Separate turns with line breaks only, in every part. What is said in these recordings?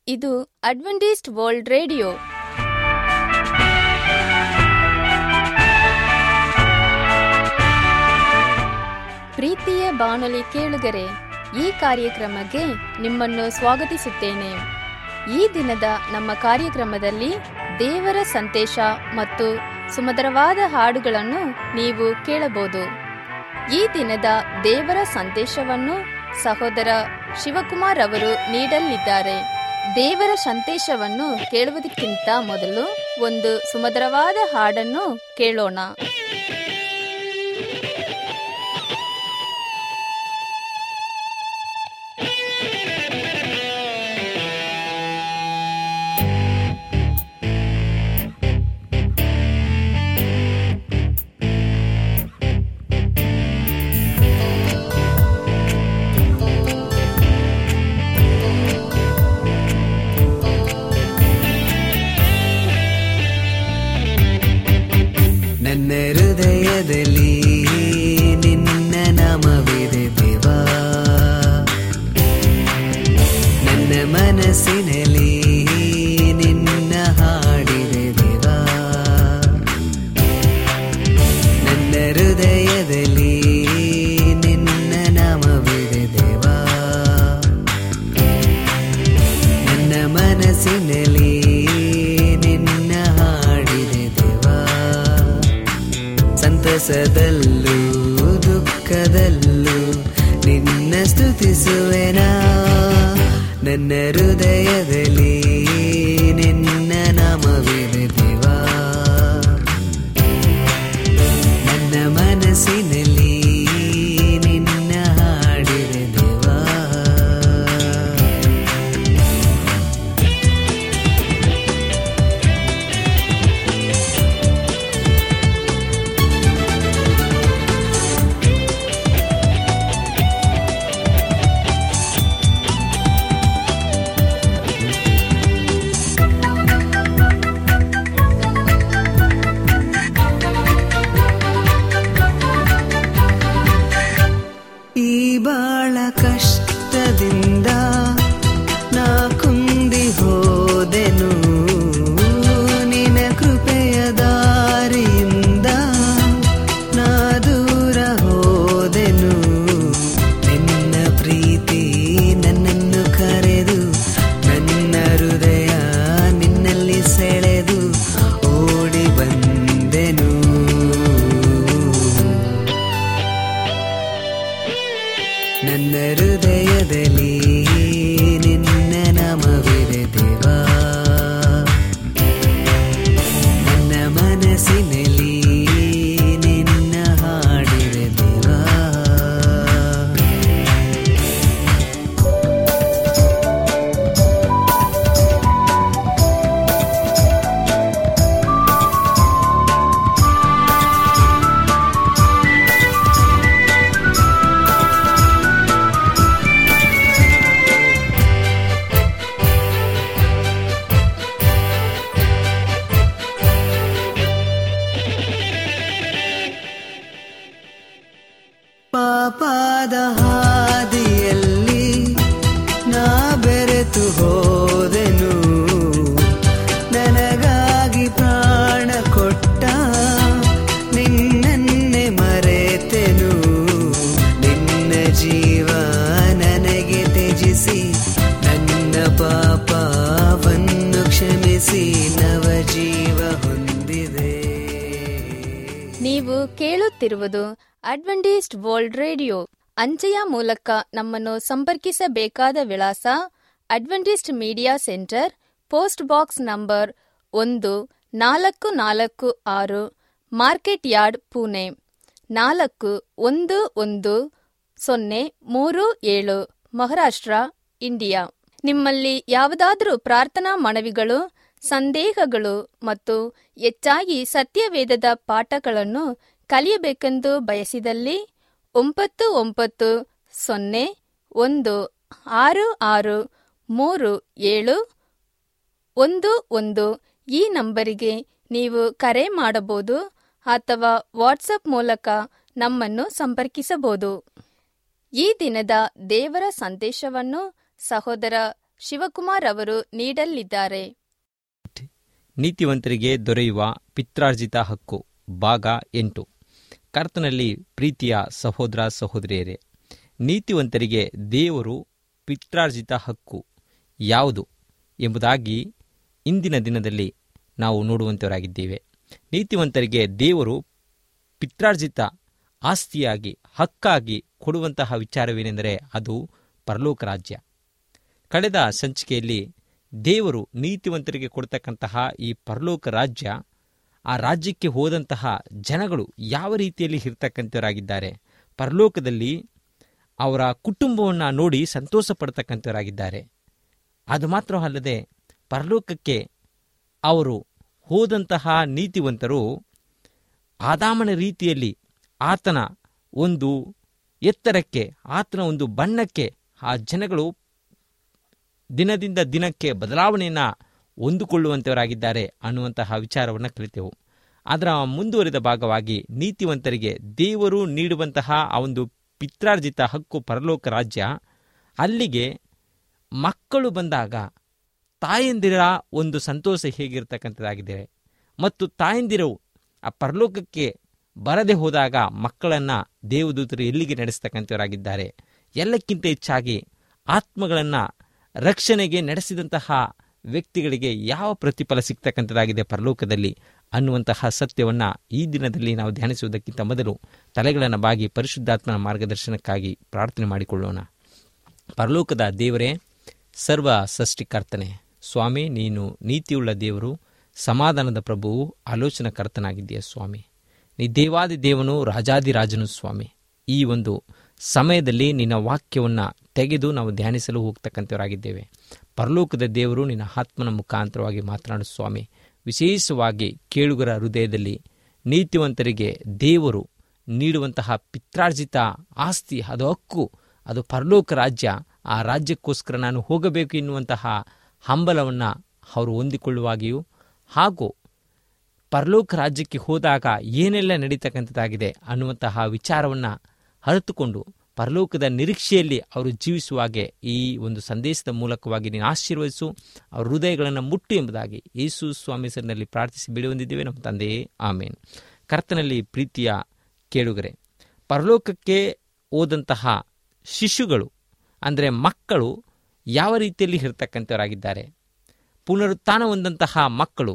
ಇದು Adventist world radio ಪ್ರೀತಿಯ ಬಾನುಲಿ ಕೇಳುಗರೆ ಈ ಕಾರ್ಯಕ್ರಮಕ್ಕೆ ನಿಮ್ಮನ್ನು ಸ್ವಾಗತಿಸುತ್ತೇನೆ ಈ ದಿನದ ನಮ್ಮ ಕಾರ್ಯಕ್ರಮದಲ್ಲಿ ದೇವರ ಸಂದೇಶ ಮತ್ತು ಸುಮಧುರವಾದ ಹಾಡುಗಳನ್ನು ನೀವು ಕೇಳಬಹುದು ಈ ದಿನದ ದೇವರ ಸಂದೇಶವನ್ನು ಸಹೋದರ ಶಿವಕುಮಾರ್ ಅವರು ನೀಡಲಿದ್ದಾರೆ ದೇವರ ಸಂದೇಶವನ್ನು ಕೇಳುವುದಕ್ಕಿಂತ ಮೊದಲು ಒಂದು ಸುಮಧುರವಾದ ಹಾಡನ್ನು ಕೇಳೋಣ
ನನ್ನ ಹೃದಯದಲ್ಲಿ ನಿನ್ನ ನಾಮವಿದೆ ದೇವಾ ನನ್ನ ಮನಸ್ಸಿನಲ್ಲಿ ನಿನ್ನ ಹಾಡಿದೆ ದೇವಾ ನನ್ನ ಹೃದಯದಲ್ಲಿ ನಿನ್ನ ನಾಮವಿದೆ ದೇವಾ ನನ್ನ ಮನಸ್ಸಿನಲ್ಲಿ ನಿನ್ನ ಹಾಡಿದೆ ದೇವಾ ಸಂತಸದಲ್ಲೂ ದುಃಖದಲ್ಲೂ ನಿನ್ನ ಸ್ತುತಿಸುವೆನಾ ನನ್ನ ಹೃದಯದಲ್ಲಿ ನಿನ್ನ ನಾಮವಿದೆ ದೇವಾ ನನ್ನ ಮನಸ್ಸಿನಲ್ಲಿ ನಿನ್ನ ಹಾಡಿದೆ ದೇವಾ ಈ ಬಾಳ ಕಷ್ಟದಿಂದ ನಾ ಕುಂದಿ ಹೋದೆನು ನಿನ ಕೃಪೆಯ ದಾರಿಯಿಂದ ನಾ ದೂರ ಹೋದೆನು ನಿನ್ನ ಪ್ರೀತಿ ನನ್ನನ್ನು ಕರೆದು ನನ್ನ ಹೃದಯ ನಿನ್ನಲ್ಲಿ ಸೆಳೆದು ಓಡಿ ಬಂದೆನು ನನ್ನ ಹೃದಯದಲ್ಲಿ ನಿನ್ನ ನಾಮವಿದೆ ದೇವಾ ನನ್ನ ಮನಸ್ಸಿನಲ್ಲಿ ನಿನ್ನ ಹಾಡಿದೆ ದೇವಾ ಪಾಪದ ಹಾದಿಯಲ್ಲಿ ನಾ ಬೆರೆತು ಹೋದೆನು ನನಗಾಗಿ ಪ್ರಾಣ ಕೊಟ್ಟ ನಿನ್ನನ್ನೇ ಮರೆತೆನು ನಿನ್ನ ಜೀವ ನನಗೆ ತ್ಯಜಿಸಿ ನನ್ನ ಪಾಪವನ್ನು ಕ್ಷಮಿಸಿ ನವ ಜೀವ ಹೊಂದಿದೆ
ನೀವು ಕೇಳುತ್ತಿರುವುದು ಅಡ್ವೆಂಟಿಸ್ಟ್ ವರ್ಲ್ಡ್ ರೇಡಿಯೋ ಅಂಚೆಯ ಮೂಲಕ ನಮ್ಮನ್ನು ಸಂಪರ್ಕಿಸಬೇಕಾದ ವಿಳಾಸ Adventist media centre post box number ಒಂದು ನಾಲ್ಕು ನಾಲ್ಕು ಆರು ಮಾರ್ಕೆಟ್ ಯಾರ್ಡ್ ಪುಣೆ ನಾಲ್ಕು ಒಂದು ಒಂದು ಸೊನ್ನೆ ಮೂರು ಏಳು ಮಹಾರಾಷ್ಟ್ರ ಇಂಡಿಯಾ ನಿಮ್ಮಲ್ಲಿ ಯಾವುದಾದರೂ ಪ್ರಾರ್ಥನಾ ಮನವಿಗಳು ಸಂದೇಹಗಳು ಮತ್ತು ಹೆಚ್ಚಾಗಿ ಸತ್ಯವೇದದ ಪಾಠಗಳನ್ನು ಕಲಿಯಬೇಕೆಂದು ಬಯಸಿದಲ್ಲಿ ಒಂಬತ್ತು ಒಂಬತ್ತು ಸೊನ್ನೆ ಒಂದು ಆರು ಆರು ಮೂರು ಏಳು ಒಂದು ಒಂದು ಈ ನಂಬರಿಗೆ ನೀವು ಕರೆ ಮಾಡಬಹುದು ಅಥವಾ ವಾಟ್ಸಪ್ ಮೂಲಕ ನಮ್ಮನ್ನು ಸಂಪರ್ಕಿಸಬಹುದು ಈ ದಿನದ ದೇವರ ಸಂದೇಶವನ್ನು ಸಹೋದರ ಶಿವಕುಮಾರ್ ಅವರು ನೀಡಲಿದ್ದಾರೆ
ನೀತಿವಂತರಿಗೆ ದೊರೆಯುವ ಪಿತ್ರಾರ್ಜಿತ ಹಕ್ಕು ಭಾಗ ಎಂಟು ಕರ್ತನಲ್ಲಿ ಪ್ರೀತಿಯ ಸಹೋದರ ಸಹೋದರಿಯರೇ ನೀತಿವಂತರಿಗೆ ದೇವರು ಪಿತ್ರಾರ್ಜಿತ ಹಕ್ಕು ಯಾವುದು ಎಂಬುದಾಗಿ ಇಂದಿನ ದಿನದಲ್ಲಿ ನಾವು ನೋಡುವಂತವರಾಗಿದ್ದೇವೆ ನೀತಿವಂತರಿಗೆ ದೇವರು ಪಿತ್ರಾರ್ಜಿತ ಆಸ್ತಿಯಾಗಿ ಹಕ್ಕಾಗಿ ಕೊಡುವಂತಹ ವಿಚಾರವೇನೆಂದರೆ ಅದು ಪರಲೋಕ ರಾಜ್ಯ ಕಳೆದ ಸಂಚಿಕೆಯಲ್ಲಿ ದೇವರು ನೀತಿವಂತರಿಗೆ ಕೊಡ್ತಕ್ಕಂತಹ ಈ ಪರಲೋಕ ರಾಜ್ಯ ಆ ರಾಜ್ಯಕ್ಕೆ ಹೋದಂತಹ ಜನಗಳು ಯಾವ ರೀತಿಯಲ್ಲಿ ಇರ್ತಕ್ಕಂಥವರಾಗಿದ್ದಾರೆ ಪರಲೋಕದಲ್ಲಿ ಅವರ ಕುಟುಂಬವನ್ನು ನೋಡಿ ಸಂತೋಷ ಪಡ್ತಕ್ಕಂಥವರಾಗಿದ್ದಾರೆ ಅದು ಮಾತ್ರ ಅಲ್ಲದೆ ಪರಲೋಕಕ್ಕೆ ಅವರು ಹೋದಂತಹ ನೀತಿವಂತರು ಆದಾಮನ ರೀತಿಯಲ್ಲಿ ಆತನ ಒಂದು ಎತ್ತರಕ್ಕೆ ಆತನ ಒಂದು ಬಣ್ಣಕ್ಕೆ ಆ ಜನಗಳು ದಿನದಿಂದ ದಿನಕ್ಕೆ ಬದಲಾವಣೆಯನ್ನು ಹೊಂದಿಕೊಳ್ಳುವಂಥವರಾಗಿದ್ದಾರೆ ಅನ್ನುವಂತಹ ವಿಚಾರವನ್ನು ಕಲಿತೆವು ಅದರ ಮುಂದುವರಿದ ಭಾಗವಾಗಿ ನೀತಿವಂತರಿಗೆ ದೇವರು ನೀಡುವಂತಹ ಆ ಒಂದು ಪಿತ್ರಾರ್ಜಿತ ಹಕ್ಕು ಪರಲೋಕ ರಾಜ್ಯ ಅಲ್ಲಿಗೆ ಮಕ್ಕಳು ಬಂದಾಗ ತಾಯಂದಿರ ಒಂದು ಸಂತೋಷ ಹೇಗಿರ್ತಕ್ಕಂಥದ್ದಾಗಿದೆ ಮತ್ತು ತಾಯಂದಿರು ಆ ಪರಲೋಕಕ್ಕೆ ಬರದೆ ಹೋದಾಗ ಮಕ್ಕಳನ್ನು ದೇವದೂತರು ಎಲ್ಲಿಗೆ ನಡೆಸ್ತಕ್ಕಂಥವರಾಗಿದ್ದಾರೆ ಎಲ್ಲಕ್ಕಿಂತ ಹೆಚ್ಚಾಗಿ ಆತ್ಮಗಳನ್ನು ರಕ್ಷಣೆಗೆ ನಡೆಸಿದಂತಹ ವ್ಯಕ್ತಿಗಳಿಗೆ ಯಾವ ಪ್ರತಿಫಲ ಸಿಗ್ತಕ್ಕಂಥದ್ದಾಗಿದೆ ಪರಲೋಕದಲ್ಲಿ ಅನ್ನುವಂತಹ ಸತ್ಯವನ್ನು ಈ ದಿನದಲ್ಲಿ ನಾವು ಧ್ಯಾನಿಸುವುದಕ್ಕಿಂತ ಮೊದಲು ತಲೆಗಳನ್ನು ಬಾಗಿ ಪರಿಶುದ್ಧಾತ್ಮನ ಮಾರ್ಗದರ್ಶನಕ್ಕಾಗಿ ಪ್ರಾರ್ಥನೆ ಮಾಡಿಕೊಳ್ಳೋಣ ಪರಲೋಕದ ದೇವರೇ ಸರ್ವ ಸೃಷ್ಟಿಕರ್ತನೆ ಸ್ವಾಮಿ ನೀನು ನೀತಿಯುಳ್ಳ ದೇವರು ಸಮಾಧಾನದ ಪ್ರಭುವು ಆಲೋಚನಕರ್ತನಾಗಿದ್ದೀಯ ಸ್ವಾಮಿ ನೀ ದೇವಾದಿ ದೇವನು ರಾಜಾದಿರಾಜನು ಸ್ವಾಮಿ ಈ ಒಂದು ಸಮಯದಲ್ಲಿ ನಿನ್ನ ವಾಕ್ಯವನ್ನು ತೆಗೆದು ನಾವು ಧ್ಯಾನಿಸಲು ಹೋಗ್ತಕ್ಕಂಥವರಾಗಿದ್ದೇವೆ ಪರಲೋಕದ ದೇವರು ನಿನ್ನ ಆತ್ಮನ ಮುಖಾಂತರವಾಗಿ ಮಾತನಾಡು ಸ್ವಾಮಿ ವಿಶೇಷವಾಗಿ ಕೇಳುಗರ ಹೃದಯದಲ್ಲಿ ನೀತಿವಂತರಿಗೆ ದೇವರು ನೀಡುವಂತಹ ಪಿತ್ರಾರ್ಜಿತ ಆಸ್ತಿ ಅದು ಹಕ್ಕು ಅದು ಪರಲೋಕ ರಾಜ್ಯ ಆ ರಾಜ್ಯಕ್ಕೋಸ್ಕರ ನಾನು ಹೋಗಬೇಕು ಎನ್ನುವಂತಹ ಹಂಬಲವನ್ನು ಅವರು ಹೊಂದಿಕೊಳ್ಳುವಾಗಿಯೂ ಹಾಗೂ ಪರಲೋಕ ರಾಜ್ಯಕ್ಕೆ ಹೋದಾಗ ಏನೆಲ್ಲ ನಡೀತಕ್ಕಂಥದ್ದಾಗಿದೆ ಅನ್ನುವಂತಹ ವಿಚಾರವನ್ನು ಅರಿತುಕೊಂಡು ಪರಲೋಕದ ನಿರೀಕ್ಷೆಯಲ್ಲಿ ಅವರು ಜೀವಿಸುವಾಗೆ ಈ ಒಂದು ಸಂದೇಶದ ಮೂಲಕವಾಗಿ ನೀನು ಆಶೀರ್ವದಿಸು ಅವರ ಹೃದಯಗಳನ್ನು ಮುಟ್ಟು ಎಂಬುದಾಗಿ ಯೇಸು ಸ್ವಾಮಿ ಹೆಸರಿನಲ್ಲಿ ಪ್ರಾರ್ಥಿಸಿ ಬಿಡುವಂದಿದ್ದೇವೆ ನಮ್ಮ ತಂದೆಯೇ ಆಮೇನ್ ಕರ್ತನಲ್ಲಿ ಪ್ರೀತಿಯ ಕೇಳುಗರೆ ಪರಲೋಕಕ್ಕೆ ಹೋದಂತಹ ಶಿಶುಗಳು ಅಂದರೆ ಮಕ್ಕಳು ಯಾವ ರೀತಿಯಲ್ಲಿ ಇರ್ತಕ್ಕಂಥವರಾಗಿದ್ದಾರೆ ಪುನರುತ್ಥಾನ ಹೊಂದಂತಹ ಮಕ್ಕಳು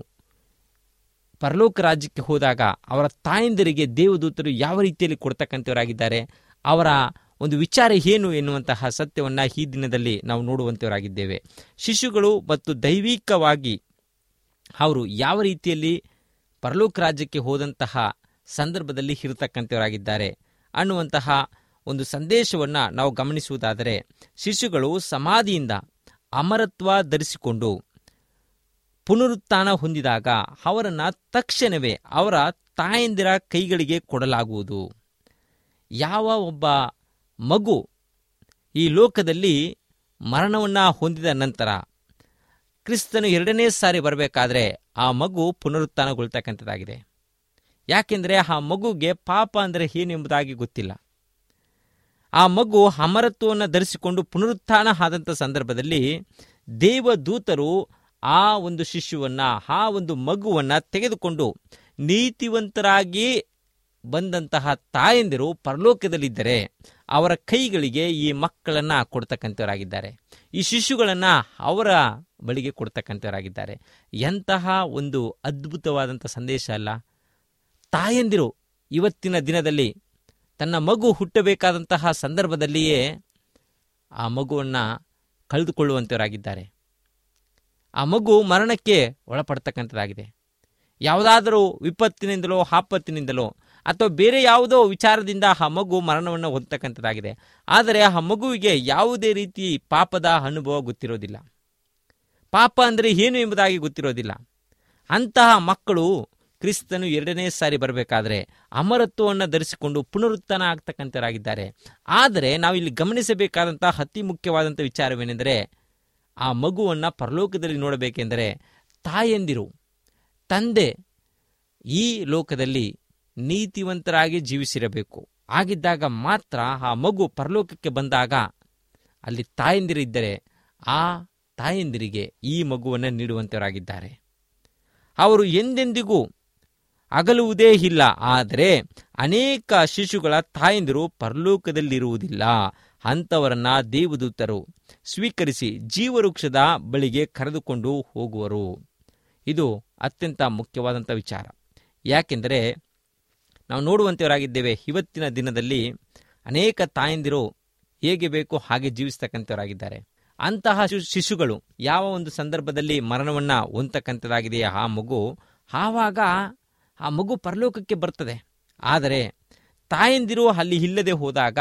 ಪರಲೋಕ ರಾಜ್ಯಕ್ಕೆ ಹೋದಾಗ ಅವರ ತಾಯಂದಿರಿಗೆ ದೇವದೂತರು ಯಾವ ರೀತಿಯಲ್ಲಿ ಕೊಡ್ತಕ್ಕಂಥವರಾಗಿದ್ದಾರೆ ಅವರ ಒಂದು ವಿಚಾರ ಏನು ಎನ್ನುವಂತಹ ಸತ್ಯವನ್ನು ಈ ದಿನದಲ್ಲಿ ನಾವು ನೋಡುವಂಥವರಾಗಿದ್ದೇವೆ ಶಿಶುಗಳು ಮತ್ತು ದೈವಿಕವಾಗಿ ಅವರು ಯಾವ ರೀತಿಯಲ್ಲಿ ಪರಲೋಕ ರಾಜ್ಯಕ್ಕೆ ಹೋದಂತಹ ಸಂದರ್ಭದಲ್ಲಿ ಇರತಕ್ಕಂಥವರಾಗಿದ್ದಾರೆ ಅನ್ನುವಂತಹ ಒಂದು ಸಂದೇಶವನ್ನು ನಾವು ಗಮನಿಸುವುದಾದರೆ ಶಿಶುಗಳು ಸಮಾಧಿಯಿಂದ ಅಮರತ್ವ ಧರಿಸಿಕೊಂಡು ಪುನರುತ್ಥಾನ ಹೊಂದಿದಾಗ ಅವರನ್ನು ತಕ್ಷಣವೇ ಅವರ ತಾಯಂದಿರ ಕೈಗಳಿಗೆ ಕೊಡಲಾಗುವುದು ಯಾವ ಒಬ್ಬ ಮಗು ಈ ಲೋಕದಲ್ಲಿ ಮರಣವನ್ನು ಹೊಂದಿದ ನಂತರ ಕ್ರಿಸ್ತನು ಎರಡನೇ ಸಾರಿ ಬರಬೇಕಾದ್ರೆ ಆ ಮಗು ಪುನರುತ್ಥಾನಗೊಳ್ತಕ್ಕಂಥದ್ದಾಗಿದೆ ಯಾಕೆಂದರೆ ಆ ಮಗುಗೆ ಪಾಪ ಅಂದರೆ ಏನು ಎಂಬುದಾಗಿ ಗೊತ್ತಿಲ್ಲ ಆ ಮಗು ಅಮರತ್ವವನ್ನು ಧರಿಸಿಕೊಂಡು ಪುನರುತ್ಥಾನ ಆದಂಥ ಸಂದರ್ಭದಲ್ಲಿ ದೇವದೂತರು ಆ ಒಂದು ಶಿಶುವನ್ನು ಆ ಒಂದು ಮಗುವನ್ನು ತೆಗೆದುಕೊಂಡು ನೀತಿವಂತರಾಗಿ ಬಂದಂತಹ ತಾಯಂದಿರು ಪರಲೋಕದಲ್ಲಿದ್ದರೆ ಅವರ ಕೈಗಳಿಗೆ ಈ ಮಕ್ಕಳನ್ನು ಕೊಡ್ತಕ್ಕಂಥವರಾಗಿದ್ದಾರೆ ಈ ಶಿಶುಗಳನ್ನು ಅವರ ಬಳಿಗೆ ಕೊಡ್ತಕ್ಕಂಥವರಾಗಿದ್ದಾರೆ ಎಂತಹ ಒಂದು ಅದ್ಭುತವಾದಂಥ ಸಂದೇಶ ಅಲ್ಲ ತಾಯಂದಿರು ಇವತ್ತಿನ ದಿನದಲ್ಲಿ ತನ್ನ ಮಗು ಹುಟ್ಟಬೇಕಾದಂತಹ ಸಂದರ್ಭದಲ್ಲಿಯೇ ಆ ಮಗುವನ್ನು ಕಳೆದುಕೊಳ್ಳುವಂಥವರಾಗಿದ್ದಾರೆ ಆ ಮಗು ಮರಣಕ್ಕೆ ಒಳಪಡ್ತಕ್ಕಂಥದ್ದಾಗಿದೆ ಯಾವುದಾದರೂ ವಿಪತ್ತಿನಿಂದಲೋ ಆಪತ್ತಿನಿಂದಲೋ ಅಥವಾ ಬೇರೆ ಯಾವುದೋ ವಿಚಾರದಿಂದ ಆ ಮಗು ಮರಣವನ್ನು ಹೊಂದತಕ್ಕಂಥದ್ದಾಗಿದೆ ಆದರೆ ಆ ಮಗುವಿಗೆ ಯಾವುದೇ ರೀತಿ ಪಾಪದ ಅನುಭವ ಗೊತ್ತಿರೋದಿಲ್ಲ ಪಾಪ ಅಂದರೆ ಏನು ಎಂಬುದಾಗಿ ಗೊತ್ತಿರೋದಿಲ್ಲ ಅಂತಹ ಮಕ್ಕಳು ಕ್ರಿಸ್ತನು ಎರಡನೇ ಸಾರಿ ಬರಬೇಕಾದ್ರೆ ಅಮರತ್ವವನ್ನು ಧರಿಸಿಕೊಂಡು ಪುನರುತ್ಥಾನ ಆಗ್ತಕ್ಕಂಥವರಾಗಿದ್ದಾರೆ ಆದರೆ ನಾವು ಇಲ್ಲಿ ಗಮನಿಸಬೇಕಾದಂತಹ ಅತಿ ಮುಖ್ಯವಾದಂಥ ವಿಚಾರವೇನೆಂದರೆ ಆ ಮಗುವನ್ನು ಪರಲೋಕದಲ್ಲಿ ನೋಡಬೇಕೆಂದರೆ ತಾಯಂದಿರು ತಂದೆ ಈ ಲೋಕದಲ್ಲಿ ನೀತಿವಂತರಾಗಿ ಜೀವಿಸಿರಬೇಕು ಆಗಿದ್ದಾಗ ಮಾತ್ರ ಆ ಮಗು ಪರಲೋಕಕ್ಕೆ ಬಂದಾಗ ಅಲ್ಲಿ ತಾಯಂದಿರಿದ್ದರೆ ಆ ತಾಯಂದಿರಿಗೆ ಈ ಮಗುವನ್ನು ನೀಡುವಂತವರಾಗಿದ್ದಾರೆ ಅವರು ಎಂದೆಂದಿಗೂ ಅಗಲುವುದೇ ಇಲ್ಲ ಆದರೆ ಅನೇಕ ಶಿಶುಗಳ ತಾಯಂದಿರು ಪರಲೋಕದಲ್ಲಿರುವುದಿಲ್ಲ ಅಂಥವರನ್ನ ದೇವದೂತರು ಸ್ವೀಕರಿಸಿ ಜೀವವೃಕ್ಷದ ಬಳಿಗೆ ಕರೆದುಕೊಂಡು ಹೋಗುವರು ಇದು ಅತ್ಯಂತ ಮುಖ್ಯವಾದಂಥ ವಿಚಾರ ಯಾಕೆಂದರೆ ನಾವು ನೋಡುವಂಥವರಾಗಿದ್ದೇವೆ ಇವತ್ತಿನ ದಿನದಲ್ಲಿ ಅನೇಕ ತಾಯಂದಿರು ಹೇಗೆ ಬೇಕು ಹಾಗೆ ಜೀವಿಸ್ತಕ್ಕಂಥವರಾಗಿದ್ದಾರೆ ಅಂತಹ ಶಿ- ಶಿಶುಗಳು ಯಾವ ಒಂದು ಸಂದರ್ಭದಲ್ಲಿ ಮರಣವನ್ನ ಹೊಂದತಕ್ಕಂಥದ್ದಾಗಿದೆಯಾ ಆ ಮಗು ಆವಾಗ ಆ ಮಗು ಪರಲೋಕಕ್ಕೆ ಬರ್ತದೆ ಆದರೆ ತಾಯಂದಿರು ಅಲ್ಲಿ ಇಲ್ಲದೆ ಹೋದಾಗ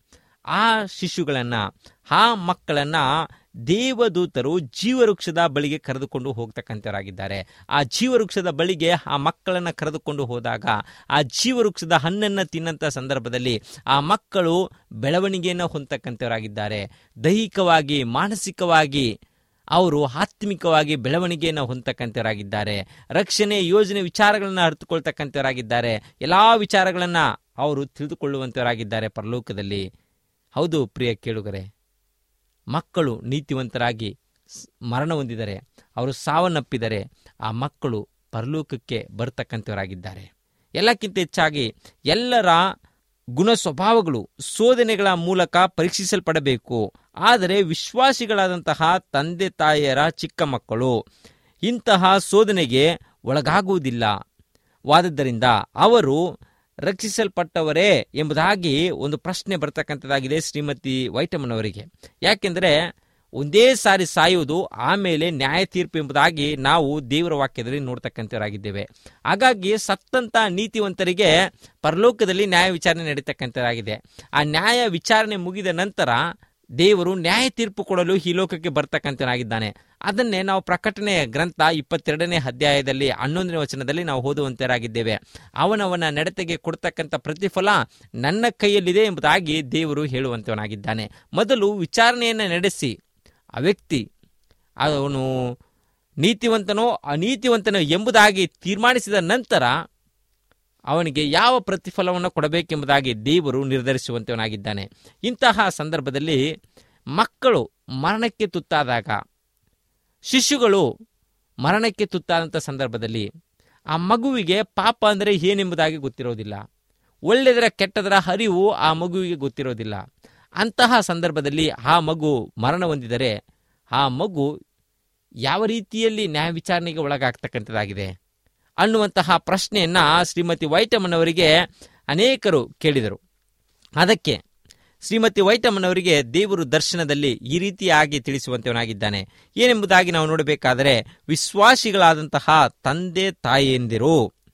ಆ ಶಿಶುಗಳನ್ನ ಆ ಮಕ್ಕಳನ್ನ ದೇವದೂತರು ಜೀವವೃಕ್ಷದ ಬಳಿಗೆ ಕರೆದುಕೊಂಡು ಹೋಗ್ತಕ್ಕಂಥವರಾಗಿದ್ದಾರೆ ಆ ಜೀವವೃಕ್ಷದ ಬಳಿಗೆ ಆ ಮಕ್ಕಳನ್ನ ಕರೆದುಕೊಂಡು ಹೋದಾಗ ಆ ಜೀವವೃಕ್ಷದ ಹಣ್ಣನ್ನು ತಿನ್ನಂಥ ಸಂದರ್ಭದಲ್ಲಿ ಆ ಮಕ್ಕಳು ಬೆಳವಣಿಗೆಯನ್ನು ಹೊಂದತಕ್ಕಂಥವರಾಗಿದ್ದಾರೆ ದೈಹಿಕವಾಗಿ ಮಾನಸಿಕವಾಗಿ ಅವರು ಆತ್ಮಿಕವಾಗಿ ಬೆಳವಣಿಗೆಯನ್ನು ಹೊಂದತಕ್ಕಂಥವರಾಗಿದ್ದಾರೆ ರಕ್ಷಣೆ ಯೋಜನೆ ವಿಚಾರಗಳನ್ನು ಅರ್ಥಕೊಳ್ತಕ್ಕಂಥವರಾಗಿದ್ದಾರೆ ಎಲ್ಲಾ ವಿಚಾರಗಳನ್ನು ಅವರು ತಿಳಿದುಕೊಳ್ಳುವಂಥವರಾಗಿದ್ದಾರೆ ಪರಲೋಕದಲ್ಲಿ ಹೌದು ಪ್ರಿಯ ಕೇಳುಗರೆ ಮಕ್ಕಳು ನೀತಿವಂತರಾಗಿ ಸ್- ಮರಣ ಹೊಂದಿದರೆ ಅವರು ಸಾವನ್ನಪ್ಪಿದರೆ ಆ ಮಕ್ಕಳು ಪರಲೋಕಕ್ಕೆ ಬರ್ತಕ್ಕಂಥವರಾಗಿದ್ದಾರೆ ಎಲ್ಲಕ್ಕಿಂತ ಹೆಚ್ಚಾಗಿ ಎಲ್ಲರ ಗುಣ ಸ್ವಭಾವಗಳು ಶೋಧನೆಗಳ ಮೂಲಕ ಪರೀಕ್ಷಿಸಲ್ಪಡಬೇಕು ಆದರೆ ವಿಶ್ವಾಸಿಗಳಾದಂತಹ ತಂದೆ ತಾಯಿಯರ ಚಿಕ್ಕ ಮಕ್ಕಳು ಇಂತಹ ಶೋಧನೆಗೆ ಒಳಗಾಗುವುದಿಲ್ಲ ವಾದದ್ದರಿಂದ ಅವರು ರಕ್ಷಿಸಲ್ಪಟ್ಟವರೇ ಎಂಬುದಾಗಿ ಒಂದು ಪ್ರಶ್ನೆ ಬರ್ತಕ್ಕಂಥದ್ದಾಗಿದೆ ಶ್ರೀಮತಿ ವೈಟಮನವರಿಗೆ ಯಾಕೆಂದರೆ ಒಂದೇ ಸಾರಿ ಸಾಯುವುದು ಆಮೇಲೆ ನ್ಯಾಯ ತೀರ್ಪು ಎಂಬುದಾಗಿ ನಾವು ದೇವರ ವಾಕ್ಯದಲ್ಲಿ ನೋಡ್ತಕ್ಕಂಥವರಾಗಿದ್ದೇವೆ ಹಾಗಾಗಿ ಸತ್ತಂತ ನೀತಿವಂತರಿಗೆ ಪರಲೋಕದಲ್ಲಿ ನ್ಯಾಯ ವಿಚಾರಣೆ ನಡೀತಕ್ಕಂಥದ್ದಾಗಿದೆ ಆ ನ್ಯಾಯ ವಿಚಾರಣೆ ಮುಗಿದ ನಂತರ ದೇವರು ನ್ಯಾಯ ತೀರ್ಪು ಕೊಡಲು ಈ ಲೋಕಕ್ಕೆ ಬರ್ತಕ್ಕಂಥನಾಗಿದ್ದಾನೆ ಅದನ್ನೇ ನಾವು ಪ್ರಕಟಣೆ ಗ್ರಂಥ ಇಪ್ಪತ್ತೆರಡನೇ ಅಧ್ಯಾಯದಲ್ಲಿ ಹನ್ನೊಂದನೇ ವಚನದಲ್ಲಿ ನಾವು ಓದುವಂತರಾಗಿದ್ದೇವೆ ಅವನವನ ನಡತೆಗೆ ಕೊಡ್ತಕ್ಕಂಥ ಪ್ರತಿಫಲ ನನ್ನ ಕೈಯಲ್ಲಿದೆ ಎಂಬುದಾಗಿ ದೇವರು ಹೇಳುವಂತವನಾಗಿದ್ದಾನೆ ಮೊದಲು ವಿಚಾರಣೆಯನ್ನು ನಡೆಸಿ ಆ ವ್ಯಕ್ತಿ ಅವನು ನೀತಿವಂತನೋ ಅನೀತಿವಂತನೋ ಎಂಬುದಾಗಿ ತೀರ್ಮಾನಿಸಿದ ನಂತರ ಅವನಿಗೆ ಯಾವ ಪ್ರತಿಫಲವನ್ನು ಕೊಡಬೇಕೆಂಬುದಾಗಿ ದೇವರು ನಿರ್ಧರಿಸುವಂತವನಾಗಿದ್ದಾನೆ ಇಂತಹ ಸಂದರ್ಭದಲ್ಲಿ ಮಕ್ಕಳು ಮರಣಕ್ಕೆ ತುತ್ತಾದಾಗ ಶಿಶುಗಳು ಮರಣಕ್ಕೆ ತುತ್ತಾದಂಥ ಸಂದರ್ಭದಲ್ಲಿ ಆ ಮಗುವಿಗೆ ಪಾಪ ಅಂದರೆ ಏನೆಂಬುದಾಗಿ ಗೊತ್ತಿರೋದಿಲ್ಲ ಒಳ್ಳೆದರ ಕೆಟ್ಟದರ ಹರಿವು ಆ ಮಗುವಿಗೆ ಗೊತ್ತಿರೋದಿಲ್ಲ ಅಂತಹ ಸಂದರ್ಭದಲ್ಲಿ ಆ ಮಗು ಮರಣ ಹೊಂದಿದರೆ ಆ ಮಗು ಯಾವ ರೀತಿಯಲ್ಲಿ ನ್ಯಾಯ ವಿಚಾರಣೆಗೆ ಒಳಗಾಗ್ತಕ್ಕಂಥದ್ದಾಗಿದೆ ಅನ್ನುವಂತಹ ಪ್ರಶ್ನೆಯನ್ನ ಶ್ರೀಮತಿ ವೈಟಮನ್ ಅನೇಕರು ಕೇಳಿದರು ಅದಕ್ಕೆ ಶ್ರೀಮತಿ ವೈಟಮನ್ ಅವರಿಗೆ ದೇವರು ದರ್ಶನದಲ್ಲಿ ಈ ರೀತಿಯಾಗಿ ತಿಳಿಸುವಂತವನಾಗಿದ್ದಾನೆ ಏನೆಂಬುದಾಗಿ ನಾವು ನೋಡಬೇಕಾದರೆ ವಿಶ್ವಾಸಿಗಳಾದಂತಹ ತಂದೆ ತಾಯಿಯಂದಿರು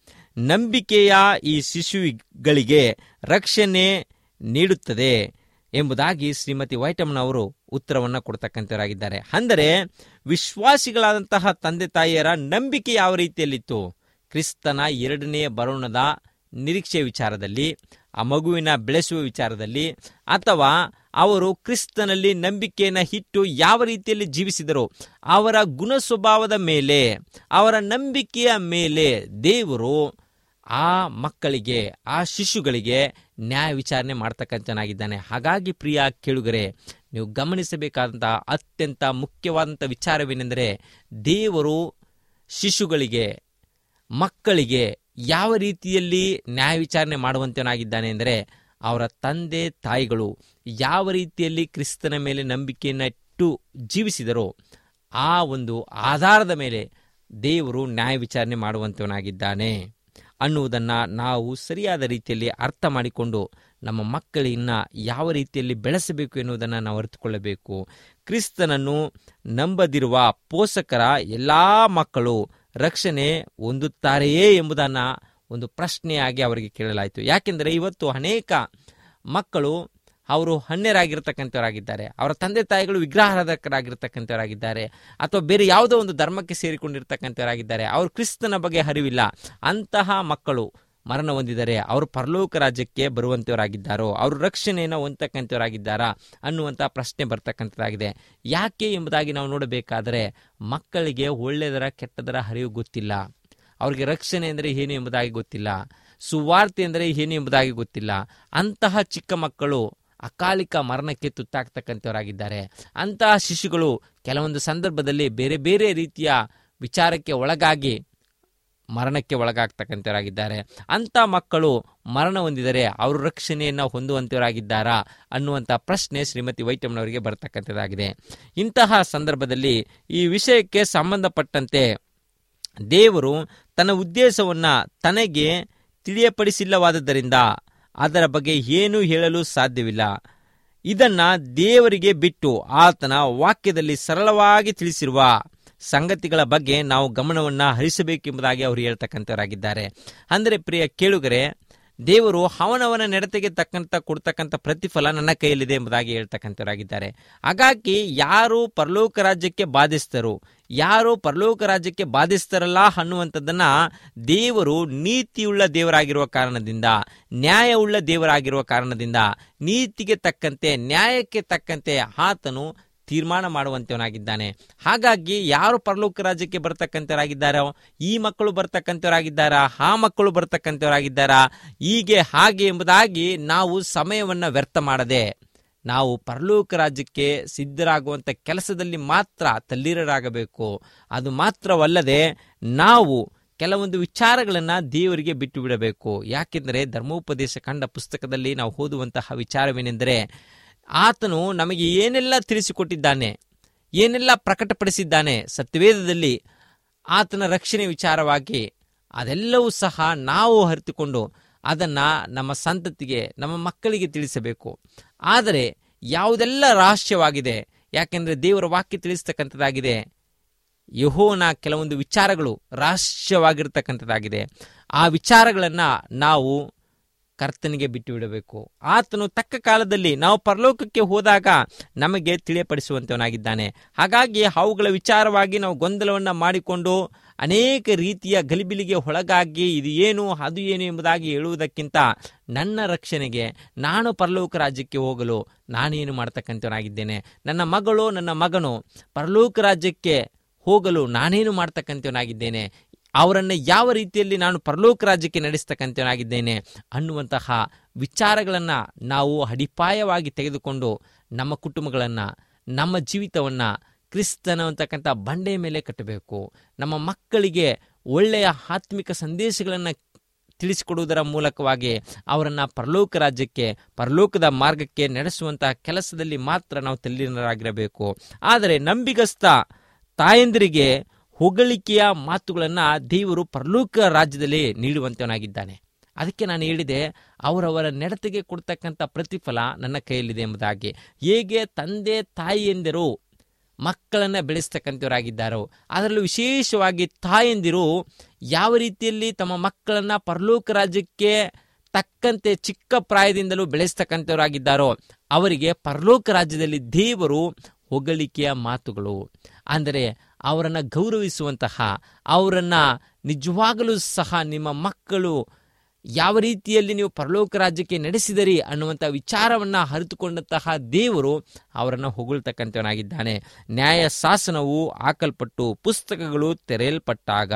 ನಂಬಿಕೆಯ ಈ ಶಿಶುಗಳಿಗೆ ರಕ್ಷಣೆ ನೀಡುತ್ತದೆ ಎಂಬುದಾಗಿ ಶ್ರೀಮತಿ ವೈಟಮನ್ ಅವರು ಉತ್ತರವನ್ನು ಕೊಡ್ತಕ್ಕಂಥವರಾಗಿದ್ದಾರೆ ಅಂದರೆ ವಿಶ್ವಾಸಿಗಳಾದಂತಹ ತಂದೆ ತಾಯಿಯರ ನಂಬಿಕೆ ಯಾವ ರೀತಿಯಲ್ಲಿತ್ತು ಕ್ರಿಸ್ತನ ಎರಡನೆಯ ಬರೋಣದ ನಿರೀಕ್ಷೆ ವಿಚಾರದಲ್ಲಿ ಆ ಮಗುವಿನ ಬೆಳೆಸುವ ವಿಚಾರದಲ್ಲಿ ಅಥವಾ ಅವರು ಕ್ರಿಸ್ತನಲ್ಲಿ ನಂಬಿಕೆಯನ್ನು ಇಟ್ಟು ಯಾವ ರೀತಿಯಲ್ಲಿ ಜೀವಿಸಿದರು ಅವರ ಗುಣ ಸ್ವಭಾವದ ಮೇಲೆ ಅವರ ನಂಬಿಕೆಯ ಮೇಲೆ ದೇವರು ಆ ಮಕ್ಕಳಿಗೆ ಆ ಶಿಶುಗಳಿಗೆ ನ್ಯಾಯ ವಿಚಾರಣೆ ಮಾಡ್ತಕ್ಕಂಥನಾಗಿದ್ದಾನೆ ಹಾಗಾಗಿ ಪ್ರಿಯ ಕೇಳುಗರೆ ನೀವು ಗಮನಿಸಬೇಕಾದಂತಹ ಅತ್ಯಂತ ಮುಖ್ಯವಾದಂಥ ವಿಚಾರವೇನೆಂದರೆ ದೇವರು ಶಿಶುಗಳಿಗೆ ಮಕ್ಕಳಿಗೆ ಯಾವ ರೀತಿಯಲ್ಲಿ ನ್ಯಾಯ ವಿಚಾರಣೆ ಮಾಡುವಂತನಾಗಿದ್ದಾನೆ ಎಂದರೆ ಅವರ ತಂದೆ ತಾಯಿಗಳು ಯಾವ ರೀತಿಯಲ್ಲಿ ಕ್ರಿಸ್ತನ ಮೇಲೆ ನಂಬಿಕೆಯನ್ನು ಇಟ್ಟು ಜೀವಿಸಿದರೋ ಆ ಒಂದು ಆಧಾರದ ಮೇಲೆ ದೇವರು ನ್ಯಾಯ ವಿಚಾರಣೆ ಮಾಡುವಂತವನಾಗಿದ್ದಾನೆ ಅನ್ನುವುದನ್ನು ನಾವು ಸರಿಯಾದ ರೀತಿಯಲ್ಲಿ ಅರ್ಥ ಮಾಡಿಕೊಂಡು ನಮ್ಮ ಮಕ್ಕಳನ್ನ ಯಾವ ರೀತಿಯಲ್ಲಿ ಬೆಳೆಸಬೇಕು ಎನ್ನುವುದನ್ನು ನಾವು ಅರಿತುಕೊಳ್ಳಬೇಕು ಕ್ರಿಸ್ತನನ್ನು ನಂಬದಿರುವ ಪೋಷಕರ ಎಲ್ಲ ಮಕ್ಕಳು ರಕ್ಷಣೆ ಹೊಂದುತ್ತಾರೆಯೇ ಎಂಬುದನ್ನು ಒಂದು ಪ್ರಶ್ನೆಯಾಗಿ ಅವರಿಗೆ ಕೇಳಲಾಯಿತು ಯಾಕೆಂದರೆ ಇವತ್ತು ಅನೇಕ ಮಕ್ಕಳು ಅವರು ಹಣ್ಯರಾಗಿರ್ತಕ್ಕಂಥವರಾಗಿದ್ದಾರೆ ಅವರ ತಂದೆ ತಾಯಿಗಳು ವಿಗ್ರಹಾರಾಧಕರಾಗಿರ್ತಕ್ಕಂಥವರಾಗಿದ್ದಾರೆ ಅಥವಾ ಬೇರೆ ಯಾವುದೋ ಒಂದು ಧರ್ಮಕ್ಕೆ ಸೇರಿಕೊಂಡಿರ್ತಕ್ಕಂಥವರಾಗಿದ್ದಾರೆ ಅವರು ಕ್ರಿಸ್ತನ ಬಗ್ಗೆ ಅರಿವಿಲ್ಲ ಅಂತಹ ಮಕ್ಕಳು ಮರಣ ಹೊಂದಿದರೆ ಅವರು ಪರಲೋಕ ರಾಜ್ಯಕ್ಕೆ ಬರುವಂಥವರಾಗಿದ್ದಾರೋ ಅವರು ರಕ್ಷಣೆಯನ್ನು ಹೊಂದತಕ್ಕಂಥವರಾಗಿದ್ದಾರಾ ಅನ್ನುವಂಥ ಪ್ರಶ್ನೆ ಬರ್ತಕ್ಕಂಥದ್ದಾಗಿದೆ ಯಾಕೆ ಎಂಬುದಾಗಿ ನಾವು ನೋಡಬೇಕಾದರೆ ಮಕ್ಕಳಿಗೆ ಒಳ್ಳೆಯದರ ಕೆಟ್ಟದರ ಹರಿವು ಗೊತ್ತಿಲ್ಲ ಅವರಿಗೆ ರಕ್ಷಣೆ ಅಂದರೆ ಏನು ಎಂಬುದಾಗಿ ಗೊತ್ತಿಲ್ಲ ಸುವಾರ್ತೆ ಅಂದರೆ ಏನು ಎಂಬುದಾಗಿ ಗೊತ್ತಿಲ್ಲ ಅಂತಹ ಚಿಕ್ಕ ಮಕ್ಕಳು ಅಕಾಲಿಕ ಮರಣಕ್ಕೆ ತುತ್ತಾಗ್ತಕ್ಕಂಥವರಾಗಿದ್ದಾರೆ ಅಂತಹ ಶಿಶುಗಳು ಕೆಲವೊಂದು ಸಂದರ್ಭದಲ್ಲಿ ಬೇರೆ ಬೇರೆ ರೀತಿಯ ವಿಚಾರಕ್ಕೆ ಒಳಗಾಗಿ ಮರಣಕ್ಕೆ ಒಳಗಾಗ್ತಕ್ಕಂಥವರಾಗಿದ್ದಾರೆ ಅಂಥ ಮಕ್ಕಳು ಮರಣ ಹೊಂದಿದರೆ ಅವರು ರಕ್ಷಣೆಯನ್ನು ಹೊಂದುವಂಥವರಾಗಿದ್ದಾರಾ ಅನ್ನುವಂಥ ಪ್ರಶ್ನೆ ಶ್ರೀಮತಿ ವೈಟಮ್ನವರಿಗೆ ಬರ್ತಕ್ಕಂಥದ್ದಾಗಿದೆ ಇಂತಹ ಸಂದರ್ಭದಲ್ಲಿ ಈ ವಿಷಯಕ್ಕೆ ಸಂಬಂಧಪಟ್ಟಂತೆ ದೇವರು ತನ್ನ ಉದ್ದೇಶವನ್ನು ತನಗೆ ತಿಳಿಯಪಡಿಸಿಲ್ಲವಾದದ್ದರಿಂದ ಅದರ ಬಗ್ಗೆ ಏನೂ ಹೇಳಲು ಸಾಧ್ಯವಿಲ್ಲ ಇದನ್ನ ದೇವರಿಗೆ ಬಿಟ್ಟು ಆತನ ವಾಕ್ಯದಲ್ಲಿ ಸರಳವಾಗಿ ತಿಳಿಸಿರುವ ಸಂಗತಿಗಳ ಬಗ್ಗೆ ನಾವು ಗಮನವನ್ನು ಹರಿಸಬೇಕೆಂಬುದಾಗಿ ಅವರು ಹೇಳ್ತಕ್ಕಂಥವರಾಗಿದ್ದಾರೆ ಅಂದರೆ ಪ್ರಿಯ ಕೇಳುಗರೆ ದೇವರು ಅವನವನ ನಡತೆಗೆ ತಕ್ಕಂತ ಕೊಡ್ತಕ್ಕಂಥ ಪ್ರತಿಫಲ ನನ್ನ ಕೈಯಲ್ಲಿದೆ ಎಂಬುದಾಗಿ ಹೇಳ್ತಕ್ಕಂಥವರಾಗಿದ್ದಾರೆ ಹಾಗಾಗಿ ಯಾರು ಪರಲೋಕ ರಾಜ್ಯಕ್ಕೆ ಬಾಧಿಸ್ತರು ಯಾರು ಪರಲೋಕ ರಾಜ್ಯಕ್ಕೆ ಬಾಧಿಸ್ತಾರಲ್ಲ ಅನ್ನುವಂಥದ್ದನ್ನ ದೇವರು ನೀತಿಯುಳ್ಳ ದೇವರಾಗಿರುವ ಕಾರಣದಿಂದ ನ್ಯಾಯವುಳ್ಳ ದೇವರಾಗಿರುವ ಕಾರಣದಿಂದ ನೀತಿಗೆ ತಕ್ಕಂತೆ ನ್ಯಾಯಕ್ಕೆ ತಕ್ಕಂತೆ ಆತನು ತೀರ್ಮಾನ ಮಾಡುವಂತವನಾಗಿದ್ದಾನೆ ಹಾಗಾಗಿ ಯಾರು ಪರಲೋಕ ರಾಜ್ಯಕ್ಕೆ ಬರ್ತಕ್ಕಂಥವರಾಗಿದ್ದಾರೋ ಈ ಮಕ್ಕಳು ಬರ್ತಕ್ಕಂಥವರಾಗಿದ್ದಾರಾ ಆ ಮಕ್ಕಳು ಬರ್ತಕ್ಕಂಥವರಾಗಿದ್ದಾರಾ ಹೀಗೆ ಹಾಗೆ ಎಂಬುದಾಗಿ ನಾವು ಸಮಯವನ್ನು ವ್ಯರ್ಥ ಮಾಡದೆ ನಾವು ಪರಲೋಕ ರಾಜ್ಯಕ್ಕೆ ಸಿದ್ಧರಾಗುವಂಥ ಕೆಲಸದಲ್ಲಿ ಮಾತ್ರ ತಲ್ಲೀರರಾಗಬೇಕು ಅದು ಮಾತ್ರವಲ್ಲದೆ ನಾವು ಕೆಲವೊಂದು ವಿಚಾರಗಳನ್ನು ದೇವರಿಗೆ ಬಿಟ್ಟು ಬಿಡಬೇಕು ಯಾಕೆಂದರೆ ಧರ್ಮೋಪದೇಶ ಕಂಡ ಪುಸ್ತಕದಲ್ಲಿ ನಾವು ಓದುವಂತಹ ವಿಚಾರವೇನೆಂದರೆ ಆತನು ನಮಗೆ ಏನೆಲ್ಲ ತಿಳಿಸಿಕೊಟ್ಟಿದ್ದಾನೆ ಏನೆಲ್ಲ ಪ್ರಕಟಪಡಿಸಿದ್ದಾನೆ ಸತ್ಯವೇದದಲ್ಲಿ ಆತನ ರಕ್ಷಣೆ ವಿಚಾರವಾಗಿ ಅದೆಲ್ಲವೂ ಸಹ ನಾವು ಅರಿತುಕೊಂಡು ಅದನ್ನು ನಮ್ಮ ಸಂತತಿಗೆ ನಮ್ಮ ಮಕ್ಕಳಿಗೆ ತಿಳಿಸಬೇಕು ಆದರೆ ಯಾವುದೆಲ್ಲ ರಹಸ್ಯವಾಗಿದೆ ಯಾಕೆಂದರೆ ದೇವರ ವಾಕ್ಯ ತಿಳಿಸ್ತಕ್ಕಂಥದ್ದಾಗಿದೆ ಯಹೋನ ಕೆಲವೊಂದು ವಿಚಾರಗಳು ರಹಸ್ಯವಾಗಿರ್ತಕ್ಕಂಥದ್ದಾಗಿದೆ ಆ ವಿಚಾರಗಳನ್ನು ನಾವು ಕರ್ತನಿಗೆ ಬಿಟ್ಟು ಬಿಡಬೇಕು ಆತನು ತಕ್ಕ ಕಾಲದಲ್ಲಿ ನಾವು ಪರಲೋಕಕ್ಕೆ ಹೋದಾಗ ನಮಗೆ ತಿಳಿಯಪಡಿಸುವಂತವನಾಗಿದ್ದಾನೆ ಹಾಗಾಗಿ ಅವುಗಳ ವಿಚಾರವಾಗಿ ನಾವು ಗೊಂದಲವನ್ನು ಮಾಡಿಕೊಂಡು ಅನೇಕ ರೀತಿಯ ಗಲಿಬಿಲಿಗೆ ಒಳಗಾಗಿ ಇದು ಏನು ಅದು ಏನು ಎಂಬುದಾಗಿ ಹೇಳುವುದಕ್ಕಿಂತ ನನ್ನ ರಕ್ಷಣೆಗೆ ನಾನು ಪರಲೋಕ ರಾಜ್ಯಕ್ಕೆ ಹೋಗಲು ನಾನೇನು ಮಾಡ್ತಕ್ಕಂಥವನಾಗಿದ್ದೇನೆ ನನ್ನ ಮಗಳು ನನ್ನ ಮಗನು ಪರಲೋಕ ರಾಜ್ಯಕ್ಕೆ ಹೋಗಲು ನಾನೇನು ಮಾಡ್ತಕ್ಕಂಥವನಾಗಿದ್ದೇನೆ ಅವರನ್ನು ಯಾವ ರೀತಿಯಲ್ಲಿ ನಾನು ಪರಲೋಕ ರಾಜ್ಯಕ್ಕೆ ನಡೆಸ್ತಕ್ಕಂಥವನಾಗಿದ್ದೇನೆ ಅನ್ನುವಂತಹ ವಿಚಾರಗಳನ್ನು ನಾವು ಅಡಿಪಾಯವಾಗಿ ತೆಗೆದುಕೊಂಡು ನಮ್ಮ ಕುಟುಂಬಗಳನ್ನು ನಮ್ಮ ಜೀವಿತವನ್ನು ಕ್ರಿಸ್ತನ ಅಂತಕ್ಕಂಥ ಬಂಡೆಯ ಮೇಲೆ ಕಟ್ಟಬೇಕು ನಮ್ಮ ಮಕ್ಕಳಿಗೆ ಒಳ್ಳೆಯ ಆತ್ಮಿಕ ಸಂದೇಶಗಳನ್ನು ತಿಳಿಸಿಕೊಡುವುದರ ಮೂಲಕವಾಗಿ ಅವರನ್ನು ಪರಲೋಕ ರಾಜ್ಯಕ್ಕೆ ಪರಲೋಕದ ಮಾರ್ಗಕ್ಕೆ ನಡೆಸುವಂತಹ ಕೆಲಸದಲ್ಲಿ ಮಾತ್ರ ನಾವು ತಲ್ಲೀನರಾಗಿರಬೇಕು ಆದರೆ ನಂಬಿಗಸ್ತ ತಾಯಂದಿರಿಗೆ ಹೊಗಳಿಕೆಯ ಮಾತುಗಳನ್ನು ದೇವರು ಪರಲೋಕ ರಾಜ್ಯದಲ್ಲಿ ನೀಡುವಂತವನಾಗಿದ್ದಾನೆ ಅದಕ್ಕೆ ನಾನು ಹೇಳಿದೆ ಅವರವರ ನಡತೆಗೆ ಕೊಡ್ತಕ್ಕಂಥ ಪ್ರತಿಫಲ ನನ್ನ ಕೈಯಲ್ಲಿದೆ ಎಂಬುದಾಗಿ ಹೇಗೆ ತಂದೆ ತಾಯಿಯಂದಿರು ಮಕ್ಕಳನ್ನು ಬೆಳೆಸ್ತಕ್ಕಂಥವರಾಗಿದ್ದಾರೋ ಅದರಲ್ಲೂ ವಿಶೇಷವಾಗಿ ತಾಯಂದಿರು ಯಾವ ರೀತಿಯಲ್ಲಿ ತಮ್ಮ ಮಕ್ಕಳನ್ನು ಪರಲೋಕ ರಾಜ್ಯಕ್ಕೆ ತಕ್ಕಂತೆ ಚಿಕ್ಕ ಪ್ರಾಯದಿಂದಲೂ ಬೆಳೆಸ್ತಕ್ಕಂಥವರಾಗಿದ್ದಾರೋ ಅವರಿಗೆ ಪರಲೋಕ ರಾಜ್ಯದಲ್ಲಿ ದೇವರು ಹೊಗಳಿಕೆಯ ಮಾತುಗಳು ಅಂದರೆ ಅವರನ್ನು ಗೌರವಿಸುವಂತಹ ಅವರನ್ನು ನಿಜವಾಗಲೂ ಸಹ ನಿಮ್ಮ ಮಕ್ಕಳು ಯಾವ ರೀತಿಯಲ್ಲಿ ನೀವು ಪರಲೋಕ ರಾಜ್ಯಕ್ಕೆ ನಡೆಸಿದರಿ ಅನ್ನುವಂಥ ವಿಚಾರವನ್ನು ಅರಿತುಕೊಂಡಂತಹ ದೇವರು ಅವರನ್ನು ಹೊಗಳ್ತಕ್ಕಂಥವನಾಗಿದ್ದಾನೆ ನ್ಯಾಯ ಶಾಸನವು ಹಾಕಲ್ಪಟ್ಟು ಪುಸ್ತಕಗಳು ತೆರೆಯಲ್ಪಟ್ಟಾಗ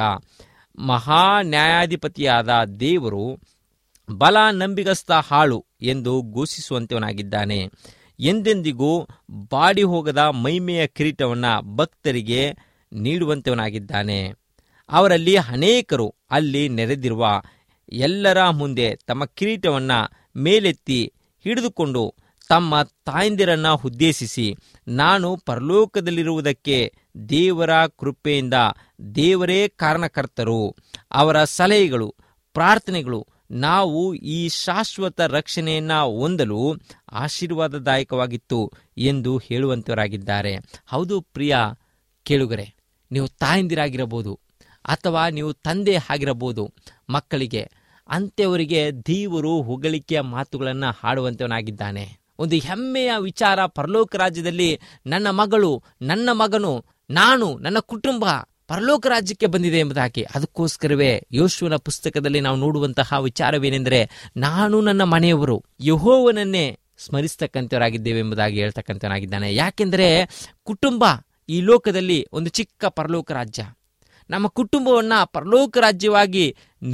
ಮಹಾ ನ್ಯಾಯಾಧಿಪತಿಯಾದ ದೇವರು ಬಲ ನಂಬಿಗಸ್ತ ಹಾಳು ಎಂದು ಘೋಷಿಸುವಂತವನಾಗಿದ್ದಾನೆ ಎಂದೆಂದಿಗೂ ಬಾಡಿ ಹೋಗದ ಮೈಮೆಯ ಕಿರೀಟವನ್ನು ಭಕ್ತರಿಗೆ ನೀಡುವಂತವನಾಗಿದ್ದಾನೆ ಅವರಲ್ಲಿ ಅನೇಕರು ಅಲ್ಲಿ ನೆರೆದಿರುವ ಎಲ್ಲರ ಮುಂದೆ ತಮ್ಮ ಕಿರೀಟವನ್ನು ಮೇಲೆತ್ತಿ ಹಿಡಿದುಕೊಂಡು ತಮ್ಮ ತಾಯಂದಿರನ್ನ ಉದ್ದೇಶಿಸಿ ನಾನು ಪರಲೋಕದಲ್ಲಿರುವುದಕ್ಕೆ ದೇವರ ಕೃಪೆಯಿಂದ ದೇವರೇ ಕಾರಣಕರ್ತರು ಅವರ ಸಲಹೆಗಳು ಪ್ರಾರ್ಥನೆಗಳು ನಾವು ಈ ಶಾಶ್ವತ ರಕ್ಷಣೆಯನ್ನ ಹೊಂದಲು ಆಶೀರ್ವಾದದಾಯಕವಾಗಿತ್ತು ಎಂದು ಹೇಳುವಂತವರಾಗಿದ್ದಾರೆ ಹೌದು ಪ್ರಿಯ ಕೇಳುಗರೆ ನೀವು ತಾಯಂದಿರಾಗಿರಬಹುದು ಅಥವಾ ನೀವು ತಂದೆ ಆಗಿರಬಹುದು ಮಕ್ಕಳಿಗೆ ಅಂತ್ಯವರಿಗೆ ದೇವರು ಹೊಗಳಿಕೆಯ ಮಾತುಗಳನ್ನು ಹಾಡುವಂತವನಾಗಿದ್ದಾನೆ ಒಂದು ಹೆಮ್ಮೆಯ ವಿಚಾರ ಪರಲೋಕ ರಾಜ್ಯದಲ್ಲಿ ನನ್ನ ಮಗಳು ನನ್ನ ಮಗನು ನಾನು ನನ್ನ ಕುಟುಂಬ ಪರಲೋಕ ರಾಜ್ಯಕ್ಕೆ ಬಂದಿದೆ ಎಂಬುದಾಗಿ ಅದಕ್ಕೋಸ್ಕರವೇ ಯೋಶುವನ ಪುಸ್ತಕದಲ್ಲಿ ನಾವು ನೋಡುವಂತಹ ವಿಚಾರವೇನೆಂದರೆ ನಾನು ನನ್ನ ಮನೆಯವರು ಯಹೋವನನ್ನೇ ಸ್ಮರಿಸ್ತಕ್ಕಂಥವರಾಗಿದ್ದೇವೆ ಎಂಬುದಾಗಿ ಹೇಳ್ತಕ್ಕಂಥವನಾಗಿದ್ದಾನೆ ಯಾಕೆಂದರೆ ಕುಟುಂಬ ಈ ಲೋಕದಲ್ಲಿ ಒಂದು ಚಿಕ್ಕ ಪರಲೋಕ ರಾಜ್ಯ ನಮ್ಮ ಕುಟುಂಬವನ್ನ ಪರಲೋಕ ರಾಜ್ಯವಾಗಿ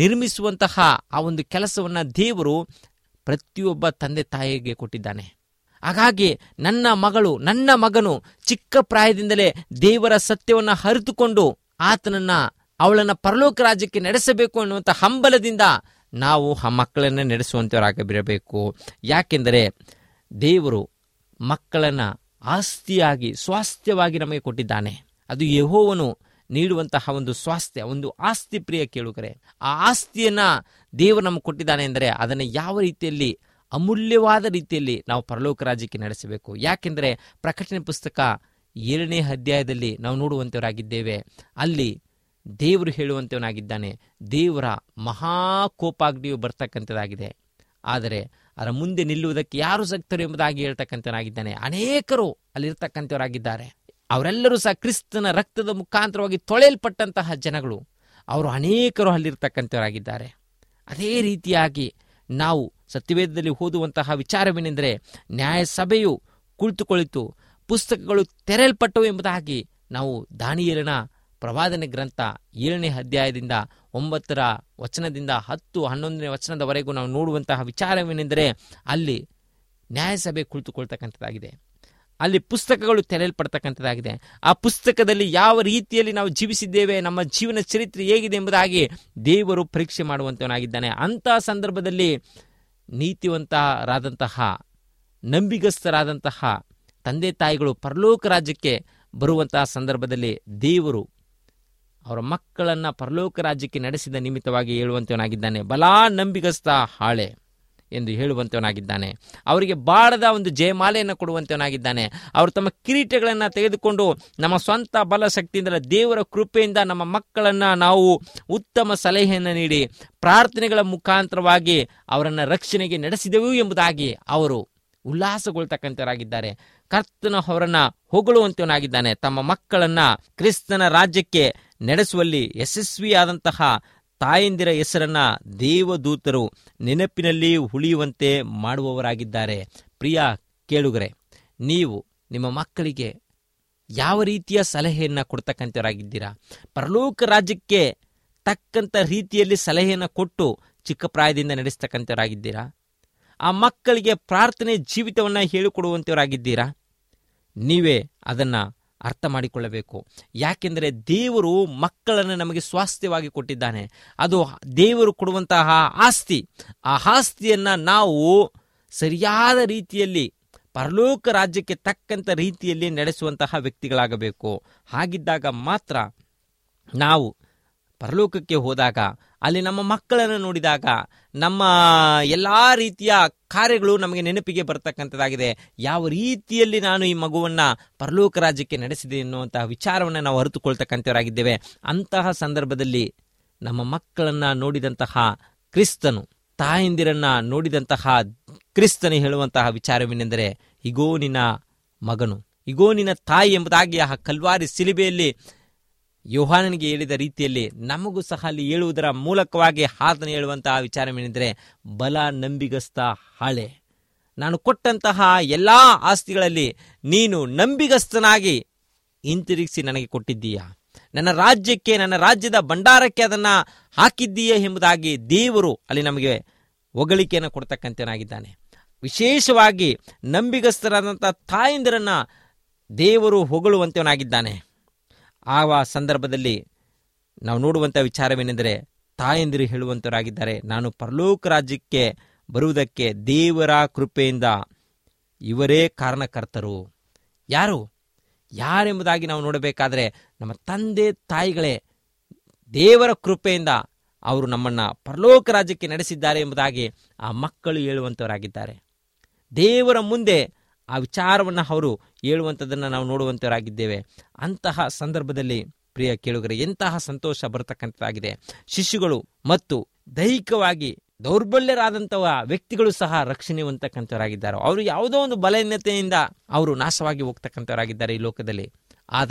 ನಿರ್ಮಿಸುವಂತಹ ಆ ಒಂದು ಕೆಲಸವನ್ನ ದೇವರು ಪ್ರತಿಯೊಬ್ಬ ತಂದೆ ತಾಯಿಗೆ ಕೊಟ್ಟಿದ್ದಾನೆ ಹಾಗಾಗಿ ನನ್ನ ಮಗಳು ನನ್ನ ಮಗನು ಚಿಕ್ಕ ಪ್ರಾಯದಿಂದಲೇ ದೇವರ ಸತ್ಯವನ್ನು ಅರಿತುಕೊಂಡು ಆತನನ್ನ ಅವಳನ್ನ ಪರಲೋಕ ರಾಜ್ಯಕ್ಕೆ ನಡೆಸಬೇಕು ಅನ್ನುವಂಥ ಹಂಬಲದಿಂದ ನಾವು ಆ ಮಕ್ಕಳನ್ನ ನಡೆಸುವಂತವರಾಗಬಿರಬೇಕು ಯಾಕೆಂದರೆ ದೇವರು ಮಕ್ಕಳನ್ನ ಆಸ್ತಿಯಾಗಿ ಸ್ವಾಸ್ಥ್ಯವಾಗಿ ನಮಗೆ ಕೊಟ್ಟಿದ್ದಾನೆ ಅದು ಯಹೋವನು ನೀಡುವಂತಹ ಒಂದು ಸ್ವಾಸ್ಥ್ಯ ಒಂದು ಆಸ್ತಿ ಪ್ರಿಯ ಕೇಳುಗರೆ ಆ ಆಸ್ತಿಯನ್ನ ದೇವರು ನಮಗೆ ಕೊಟ್ಟಿದ್ದಾನೆ ಅಂದರೆ ಅದನ್ನು ಯಾವ ರೀತಿಯಲ್ಲಿ ಅಮೂಲ್ಯವಾದ ರೀತಿಯಲ್ಲಿ ನಾವು ಪರಲೋಕ ರಾಜ್ಯಕ್ಕೆ ನಡೆಸಬೇಕು ಯಾಕೆಂದರೆ ಪ್ರಕಟಣೆ ಪುಸ್ತಕ ಏಳನೇ ಅಧ್ಯಾಯದಲ್ಲಿ ನಾವು ನೋಡುವಂತವರಾಗಿದ್ದೇವೆ ಅಲ್ಲಿ ದೇವರು ಹೇಳುವಂತವನಾಗಿದ್ದಾನೆ ದೇವರ ಮಹಾಕೋಪಾಗ್ನಿಯು ಬರ್ತಕ್ಕಂಥದ್ದಾಗಿದೆ ಆದರೆ ಅದರ ಮುಂದೆ ನಿಲ್ಲುವುದಕ್ಕೆ ಯಾರು ಸಕ್ತರು ಎಂಬುದಾಗಿ ಹೇಳ್ತಕ್ಕಂಥವನಾಗಿದ್ದಾನೆ ಅನೇಕರು ಅಲ್ಲಿರ್ತಕ್ಕಂಥವರಾಗಿದ್ದಾರೆ ಅವರೆಲ್ಲರೂ ಸಹ ಕ್ರಿಸ್ತನ ರಕ್ತದ ಮುಖಾಂತರವಾಗಿ ತೊಳೆಯಲ್ಪಟ್ಟಂತಹ ಜನಗಳು ಅವರು ಅನೇಕರು ಅಲ್ಲಿರ್ತಕ್ಕಂಥವರಾಗಿದ್ದಾರೆ ಅದೇ ರೀತಿಯಾಗಿ ನಾವು ಸತ್ಯವೇದದಲ್ಲಿ ಓದುವಂತಹ ವಿಚಾರವೇನೆಂದರೆ ನ್ಯಾಯಸಭೆಯು ಕುಳಿತುಕೊಳಿತು ಪುಸ್ತಕಗಳು ತೆರೆಯಲ್ಪಟ್ಟವು ಎಂಬುದಾಗಿ ನಾವು ದಾನಿಯೇಲನ ಪ್ರವಾದನೆ ಗ್ರಂಥ ಏಳನೇ ಅಧ್ಯಾಯದಿಂದ ಒಂಬತ್ತರ ವಚನದಿಂದ ಹತ್ತು ಹನ್ನೊಂದನೇ ವಚನದವರೆಗೂ ನಾವು ನೋಡುವಂತಹ ವಿಚಾರವೇನೆಂದರೆ ಅಲ್ಲಿ ನ್ಯಾಯಸಭೆ ಕುಳಿತುಕೊಳ್ತಕ್ಕಂಥದ್ದಾಗಿದೆ ಅಲ್ಲಿ ಪುಸ್ತಕಗಳು ತೆರೆಯಲ್ಪಡ್ತಕ್ಕಂಥದ್ದಾಗಿದೆ ಆ ಪುಸ್ತಕದಲ್ಲಿ ಯಾವ ರೀತಿಯಲ್ಲಿ ನಾವು ಜೀವಿಸಿದ್ದೇವೆ ನಮ್ಮ ಜೀವನ ಚರಿತ್ರೆ ಹೇಗಿದೆ ಎಂಬುದಾಗಿ ದೇವರು ಪರೀಕ್ಷೆ ಮಾಡುವಂತವನಾಗಿದ್ದಾನೆ ಅಂತಹ ಸಂದರ್ಭದಲ್ಲಿ ನೀತಿವಂತರಾದಂತಹ ನಂಬಿಗಸ್ತರಾದಂತಹ ತಂದೆ ತಾಯಿಗಳು ಪರಲೋಕ ರಾಜ್ಯಕ್ಕೆ ಬರುವಂತಹ ಸಂದರ್ಭದಲ್ಲಿ ದೇವರು ಅವರ ಮಕ್ಕಳನ್ನ ಪರಲೋಕ ರಾಜ್ಯಕ್ಕೆ ನಡೆಸಿದ ನಿಮಿತ್ತವಾಗಿ ಹೇಳುವಂತವನಾಗಿದ್ದಾನೆ ಬಲಾ ನಂಬಿಗಸ್ತ ಹಾಳೆ ಎಂದು ಹೇಳುವಂತವನಾಗಿದ್ದಾನೆ ಅವರಿಗೆ ಬಾಳದ ಒಂದು ಜಯಮಾಲೆಯನ್ನು ಕೊಡುವಂತವನಾಗಿದ್ದಾನೆ ಅವರು ತಮ್ಮ ಕಿರೀಟಗಳನ್ನು ತೆಗೆದುಕೊಂಡು ನಮ್ಮ ಸ್ವಂತ ಬಲ ಶಕ್ತಿಯಿಂದ ದೇವರ ಕೃಪೆಯಿಂದ ನಮ್ಮ ಮಕ್ಕಳನ್ನ ನಾವು ಉತ್ತಮ ಸಲಹೆಯನ್ನು ನೀಡಿ ಪ್ರಾರ್ಥನೆಗಳ ಮುಖಾಂತರವಾಗಿ ಅವರನ್ನು ರಕ್ಷಣೆಗೆ ನಡೆಸಿದೆವು ಎಂಬುದಾಗಿ ಅವರು ಉಲ್ಲಾಸಗೊಳ್ತಕ್ಕಂಥವರಾಗಿದ್ದಾರೆ ಕರ್ತನ ಅವರನ್ನ ಹೊಗಳುವಂತವನಾಗಿದ್ದಾನೆ ತಮ್ಮ ಮಕ್ಕಳನ್ನ ಕ್ರಿಸ್ತನ ರಾಜ್ಯಕ್ಕೆ ನಡೆಸುವಲ್ಲಿ ಯಶಸ್ವಿಯಾದಂತಹ ತಾಯಂದಿರ ಹೆಸರನ್ನ ದೇವದೂತರು ನೆನಪಿನಲ್ಲಿ ಉಳಿಯುವಂತೆ ಮಾಡುವವರಾಗಿದ್ದಾರೆ ಪ್ರಿಯ ಕೇಳುಗರೆ ನೀವು ನಿಮ್ಮ ಮಕ್ಕಳಿಗೆ ಯಾವ ರೀತಿಯ ಸಲಹೆಯನ್ನ ಕೊಡ್ತಕ್ಕಂಥವರಾಗಿದ್ದೀರಾ ಪರಲೋಕ ರಾಜ್ಯಕ್ಕೆ ತಕ್ಕಂಥ ರೀತಿಯಲ್ಲಿ ಸಲಹೆಯನ್ನು ಕೊಟ್ಟು ಚಿಕ್ಕ ಪ್ರಾಯದಿಂದ ನಡೆಸ್ತಕ್ಕಂಥವರಾಗಿದ್ದೀರಾ ಆ ಮಕ್ಕಳಿಗೆ ಪ್ರಾರ್ಥನೆ ಜೀವಿತವನ್ನು ಹೇಳಿಕೊಡುವಂಥವರಾಗಿದ್ದೀರಾ ನೀವೇ ಅದನ್ನು ಅರ್ಥ ಮಾಡಿಕೊಳ್ಳಬೇಕು ಯಾಕೆಂದರೆ ದೇವರು ಮಕ್ಕಳನ್ನು ನಮಗೆ ಸ್ವಾಸ್ಥ್ಯವಾಗಿ ಕೊಟ್ಟಿದ್ದಾನೆ ಅದು ದೇವರು ಕೊಡುವಂತಹ ಆಸ್ತಿ ಆ ಆಸ್ತಿಯನ್ನು ನಾವು ಸರಿಯಾದ ರೀತಿಯಲ್ಲಿ ಪರಲೋಕ ರಾಜ್ಯಕ್ಕೆ ತಕ್ಕಂಥ ರೀತಿಯಲ್ಲಿ ನಡೆಸುವಂತಹ ವ್ಯಕ್ತಿಗಳಾಗಬೇಕು ಹಾಗಿದ್ದಾಗ ಮಾತ್ರ ನಾವು ಪರಲೋಕಕ್ಕೆ ಹೋದಾಗ ಅಲ್ಲಿ ನಮ್ಮ ಮಕ್ಕಳನ್ನು ನೋಡಿದಾಗ ನಮ್ಮ ಎಲ್ಲ ರೀತಿಯ ಕಾರ್ಯಗಳು ನಮಗೆ ನೆನಪಿಗೆ ಬರ್ತಕ್ಕಂಥದ್ದಾಗಿದೆ ಯಾವ ರೀತಿಯಲ್ಲಿ ನಾನು ಈ ಮಗುವನ್ನು ಪರಲೋಕ ರಾಜ್ಯಕ್ಕೆ ನಡೆಸಿದೆ ಎನ್ನುವಂತಹ ವಿಚಾರವನ್ನು ನಾವು ಅರಿತುಕೊಳ್ತಕ್ಕಂಥವರಾಗಿದ್ದೇವೆ ಅಂತಹ ಸಂದರ್ಭದಲ್ಲಿ ನಮ್ಮ ಮಕ್ಕಳನ್ನ ನೋಡಿದಂತಹ ಕ್ರಿಸ್ತನು ತಾಯಂದಿರನ್ನ ನೋಡಿದಂತಹ ಕ್ರಿಸ್ತನು ಹೇಳುವಂತಹ ವಿಚಾರವೇನೆಂದರೆ ಇಗೋ ನಿನ್ನ ಮಗನು ಇಗೋ ನಿನ್ನ ತಾಯಿ ಎಂಬುದಾಗಿ ಆ ಕಲ್ವಾರಿ ಸಿಲಿಬೆಯಲ್ಲಿ ಯೋಹಾನನಿಗೆ ಹೇಳಿದ ರೀತಿಯಲ್ಲಿ ನಮಗೂ ಸಹ ಅಲ್ಲಿ ಹೇಳುವುದರ ಮೂಲಕವಾಗಿ ಆತನು ಹೇಳುವಂತಹ ವಿಚಾರವೇನೆಂದರೆ ಬಲ ನಂಬಿಗಸ್ತ ಹಾಳೆ ನಾನು ಕೊಟ್ಟಂತಹ ಎಲ್ಲ ಆಸ್ತಿಗಳಲ್ಲಿ ನೀನು ನಂಬಿಗಸ್ತನಾಗಿ ಹಿಂತಿರುಗಿಸಿ ನನಗೆ ಕೊಟ್ಟಿದ್ದೀಯಾ ನನ್ನ ರಾಜ್ಯಕ್ಕೆ ನನ್ನ ರಾಜ್ಯದ ಭಂಡಾರಕ್ಕೆ ಅದನ್ನ ಹಾಕಿದ್ದೀಯ ಎಂಬುದಾಗಿ ದೇವರು ಅಲ್ಲಿ ನಮಗೆ ಹೊಗಳಿಕೆಯನ್ನು ಕೊಡ್ತಕ್ಕಂಥನಾಗಿದ್ದಾನೆ ವಿಶೇಷವಾಗಿ ನಂಬಿಗಸ್ತರಾದಂಥ ತಾಯಂದಿರನ್ನ ದೇವರು ಹೊಗಳುವಂತವನಾಗಿದ್ದಾನೆ ಆ ಸಂದರ್ಭದಲ್ಲಿ ನಾವು ನೋಡುವಂಥ ವಿಚಾರವೇನೆಂದರೆ ತಾಯಂದಿರು ಹೇಳುವಂತವರಾಗಿದ್ದಾರೆ ನಾನು ಪರಲೋಕ ರಾಜ್ಯಕ್ಕೆ ಬರುವುದಕ್ಕೆ ದೇವರ ಕೃಪೆಯಿಂದ ಇವರೇ ಕಾರಣಕರ್ತರು ಯಾರು ಯಾರೆಂಬುದಾಗಿ ನಾವು ನೋಡಬೇಕಾದ್ರೆ ನಮ್ಮ ತಂದೆ ತಾಯಿಗಳೇ ದೇವರ ಕೃಪೆಯಿಂದ ಅವರು ನಮ್ಮನ್ನು ಪರಲೋಕ ರಾಜ್ಯಕ್ಕೆ ನಡೆಸಿದ್ದಾರೆ ಎಂಬುದಾಗಿ ಆ ಮಕ್ಕಳು ಹೇಳುವಂಥವರಾಗಿದ್ದಾರೆ ದೇವರ ಮುಂದೆ ಆ ವಿಚಾರವನ್ನು ಅವರು ಹೇಳುವಂಥದ್ದನ್ನು ನಾವು ನೋಡುವಂಥವರಾಗಿದ್ದೇವೆ ಅಂತಹ ಸಂದರ್ಭದಲ್ಲಿ ಪ್ರಿಯ ಕೇಳುಗರೆ ಎಂತಹ ಸಂತೋಷ ಬರತಕ್ಕಂಥದ್ದಾಗಿದೆ ಶಿಶುಗಳು ಮತ್ತು ದೈಹಿಕವಾಗಿ ದೌರ್ಬಲ್ಯರಾದಂತಹ ವ್ಯಕ್ತಿಗಳು ಸಹ ರಕ್ಷಣೆ ಹೊಂದತಕ್ಕಂಥವರಾಗಿದ್ದಾರೆ ಅವರು ಯಾವುದೋ ಒಂದು ಬಲಹೀನತೆಯಿಂದ ಅವರು ನಾಶವಾಗಿ ಹೋಗ್ತಕ್ಕಂಥವರಾಗಿದ್ದಾರೆ ಈ ಲೋಕದಲ್ಲಿ ಆದರೆ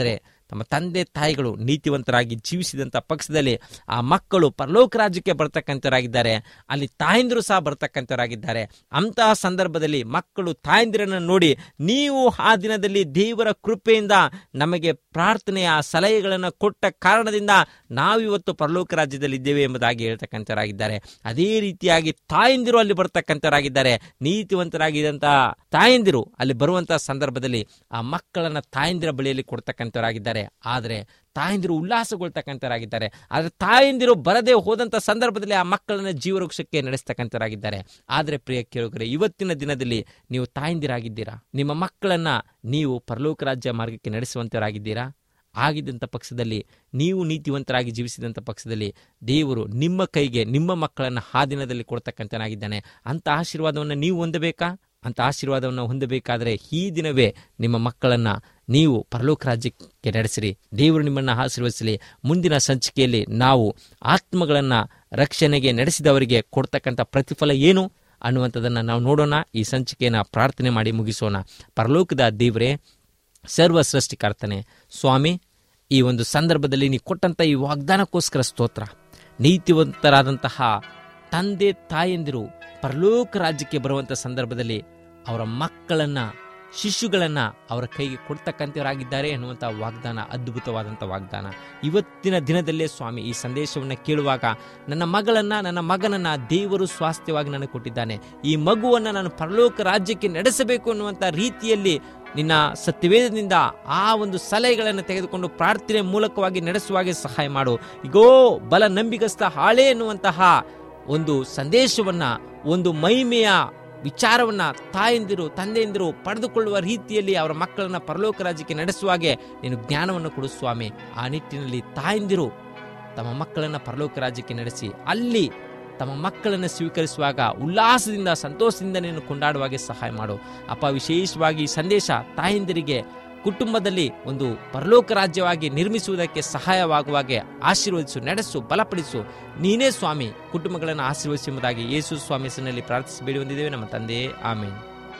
ತಮ್ಮ ತಂದೆ ತಾಯಿಗಳು ನೀತಿವಂತರಾಗಿ ಜೀವಿಸಿದಂಥ ಪಕ್ಷದಲ್ಲಿ ಆ ಮಕ್ಕಳು ಪರಲೋಕ ರಾಜ್ಯಕ್ಕೆ ಬರ್ತಕ್ಕಂಥವರಾಗಿದ್ದಾರೆ ಅಲ್ಲಿ ತಾಯಂದಿರು ಸಹ ಬರ್ತಕ್ಕಂಥವರಾಗಿದ್ದಾರೆ ಅಂತಹ ಸಂದರ್ಭದಲ್ಲಿ ಮಕ್ಕಳು ತಾಯಂದಿರನ್ನು ನೋಡಿ ನೀವು ಆ ದಿನದಲ್ಲಿ ದೇವರ ಕೃಪೆಯಿಂದ ನಮಗೆ ಪ್ರಾರ್ಥನೆಯ ಸಲಹೆಗಳನ್ನು ಕೊಟ್ಟ ಕಾರಣದಿಂದ ನಾವಿವತ್ತು ಪರಲೋಕ ರಾಜ್ಯದಲ್ಲಿ ಇದ್ದೇವೆ ಎಂಬುದಾಗಿ ಹೇಳ್ತಕ್ಕಂಥವರಾಗಿದ್ದಾರೆ ಅದೇ ರೀತಿಯಾಗಿ ತಾಯಂದಿರು ಅಲ್ಲಿ ಬರ್ತಕ್ಕಂಥವರಾಗಿದ್ದಾರೆ ನೀತಿವಂತರಾಗಿದ್ದಂತಹ ತಾಯಂದಿರು ಅಲ್ಲಿ ಬರುವಂತಹ ಸಂದರ್ಭದಲ್ಲಿ ಆ ಮಕ್ಕಳನ್ನ ತಾಯಂದಿರ ಬಳಿಯಲ್ಲಿ ಕೊಡ್ತಕ್ಕಂಥವರಾಗಿದ್ದಾರೆ ಆದರೆ ತಾಯಂದಿರು ಉಲ್ಲಾಸಗೊಳ್ತಕ್ಕಂಥವರಾಗಿದ್ದಾರೆ ಆದರೆ ತಾಯಂದಿರು ಬರದೇ ಹೋದಂಥ ಸಂದರ್ಭದಲ್ಲಿ ಆ ಮಕ್ಕಳನ್ನ ಜೀವವೃಕ್ಷಕ್ಕೆ ನಡೆಸ್ತಕ್ಕಂಥವರಾಗಿದ್ದಾರೆ ಆದರೆ ಪ್ರಿಯ ಕೇಳುಗರೆ ಇವತ್ತಿನ ದಿನದಲ್ಲಿ ನೀವು ತಾಯಂದಿರಾಗಿದ್ದೀರಾ ನಿಮ್ಮ ಮಕ್ಕಳನ್ನ ನೀವು ಪರಲೋಕ ರಾಜ್ಯ ಮಾರ್ಗಕ್ಕೆ ನಡೆಸುವಂತವರಾಗಿದ್ದೀರಾ ಆಗಿದ್ದಂಥ ಪಕ್ಷದಲ್ಲಿ ನೀವು ನೀತಿವಂತರಾಗಿ ಜೀವಿಸಿದಂಥ ಪಕ್ಷದಲ್ಲಿ ದೇವರು ನಿಮ್ಮ ಕೈಗೆ ನಿಮ್ಮ ಮಕ್ಕಳನ್ನು ಆ ದಿನದಲ್ಲಿ ಕೊಡ್ತಕ್ಕಂಥನಾಗಿದ್ದಾನೆ ಅಂಥ ಆಶೀರ್ವಾದವನ್ನು ನೀವು ಹೊಂದಬೇಕಾ ಅಂತ ಆಶೀರ್ವಾದವನ್ನು ಹೊಂದಬೇಕಾದರೆ ಈ ದಿನವೇ ನಿಮ್ಮ ಮಕ್ಕಳನ್ನು ನೀವು ಪರಲೋಕ ರಾಜ್ಯಕ್ಕೆ ನಡೆಸಿರಿ ದೇವರು ನಿಮ್ಮನ್ನು ಆಶೀರ್ವದಿಸಲಿ ಮುಂದಿನ ಸಂಚಿಕೆಯಲ್ಲಿ ನಾವು ಆತ್ಮಗಳನ್ನು ರಕ್ಷಣೆಗೆ ನಡೆಸಿದವರಿಗೆ ಕೊಡ್ತಕ್ಕಂಥ ಪ್ರತಿಫಲ ಏನು ಅನ್ನುವಂಥದ್ದನ್ನು ನಾವು ನೋಡೋಣ ಈ ಸಂಚಿಕೆಯನ್ನು ಪ್ರಾರ್ಥನೆ ಮಾಡಿ ಮುಗಿಸೋಣ ಪರಲೋಕದ ದೇವರೇ ಸರ್ವ ಸೃಷ್ಟಿಕರ್ತನೆ ಸ್ವಾಮಿ ಈ ಒಂದು ಸಂದರ್ಭದಲ್ಲಿ ನೀವು ಕೊಟ್ಟಂಥ ಈ ವಾಗ್ದಾನಕ್ಕೋಸ್ಕರ ಸ್ತೋತ್ರ ನೀತಿವಂತರಾದಂತಹ ತಂದೆ ತಾಯಂದಿರು ಪರಲೋಕ ರಾಜ್ಯಕ್ಕೆ ಬರುವಂಥ ಸಂದರ್ಭದಲ್ಲಿ ಅವರ ಮಕ್ಕಳನ್ನ ಶಿಶುಗಳನ್ನ ಅವರ ಕೈಗೆ ಕೊಡ್ತಕ್ಕಂಥವರಾಗಿದ್ದಾರೆ ಎನ್ನುವಂಥ ವಾಗ್ದಾನ ಅದ್ಭುತವಾದಂಥ ವಾಗ್ದಾನ ಇವತ್ತಿನ ದಿನದಲ್ಲೇ ಸ್ವಾಮಿ ಈ ಸಂದೇಶವನ್ನು ಕೇಳುವಾಗ ನನ್ನ ಮಗಳನ್ನ ನನ್ನ ಮಗನನ್ನ ದೇವರು ಸ್ವಾಸ್ಥ್ಯವಾಗಿ ನನಗೆ ಕೊಟ್ಟಿದ್ದಾನೆ ಈ ಮಗುವನ್ನು ನಾನು ಪರಲೋಕ ರಾಜ್ಯಕ್ಕೆ ನಡೆಸಬೇಕು ಅನ್ನುವಂಥ ರೀತಿಯಲ್ಲಿ ನಿನ್ನ ಸತ್ಯವೇದದಿಂದ ಆ ಒಂದು ಸಲಹೆಗಳನ್ನು ತೆಗೆದುಕೊಂಡು ಪ್ರಾರ್ಥನೆ ಮೂಲಕವಾಗಿ ನಡೆಸುವಾಗೆ ಸಹಾಯ ಮಾಡು ಈಗೋ ಬಲ ನಂಬಿಗಸ್ತ ಹಾಳೆ ಎನ್ನುವಂತಹ ಒಂದು ಸಂದೇಶವನ್ನ ಒಂದು ಮಹಿಮೆಯ ವಿಚಾರವನ್ನ ತಾಯಂದಿರು ತಂದೆಯಂದಿರು ಪಡೆದುಕೊಳ್ಳುವ ರೀತಿಯಲ್ಲಿ ಅವರ ಮಕ್ಕಳನ್ನ ಪರಲೋಕ ರಾಜ್ಯಕ್ಕೆ ನಡೆಸುವಾಗೆ ನೀನು ಜ್ಞಾನವನ್ನು ಕೊಡು ಸ್ವಾಮಿ ಆ ನಿಟ್ಟಿನಲ್ಲಿ ತಾಯಂದಿರು ತಮ್ಮ ಮಕ್ಕಳನ್ನ ಪರಲೋಕ ರಾಜ್ಯಕ್ಕೆ ನಡೆಸಿ ಅಲ್ಲಿ ತಮ್ಮ ಮಕ್ಕಳನ್ನು ಸ್ವೀಕರಿಸುವಾಗ ಉಲ್ಲಾಸದಿಂದ ಸಂತೋಷದಿಂದ ನೀನು ಕೊಂಡಾಡುವಾಗೆ ಸಹಾಯ ಮಾಡು ಅಪ್ಪ ವಿಶೇಷವಾಗಿ ಈ ಸಂದೇಶ ತಾಯಂದಿರಿಗೆ ಕುಟುಂಬದಲ್ಲಿ ಒಂದು ಪರಲೋಕ ರಾಜ್ಯವಾಗಿ ನಿರ್ಮಿಸುವುದಕ್ಕೆ ಸಹಾಯವಾಗುವಾಗೆ ಆಶೀರ್ವದಿಸು ನಡೆಸು ಬಲಪಡಿಸು ನೀನೇ ಸ್ವಾಮಿ ಕುಟುಂಬಗಳನ್ನು ಆಶೀರ್ವದಿಸು ಎಂಬುದಾಗಿ ಯೇಸು ಸ್ವಾಮಿ ಹೆಸರಿನಲ್ಲಿ ಪ್ರಾರ್ಥಿಸಿ ಬೇಡಿ ಹೊಂದಿದ್ದೇವೆ ನಮ್ಮ ತಂದೆ ಆಮೇಲೆ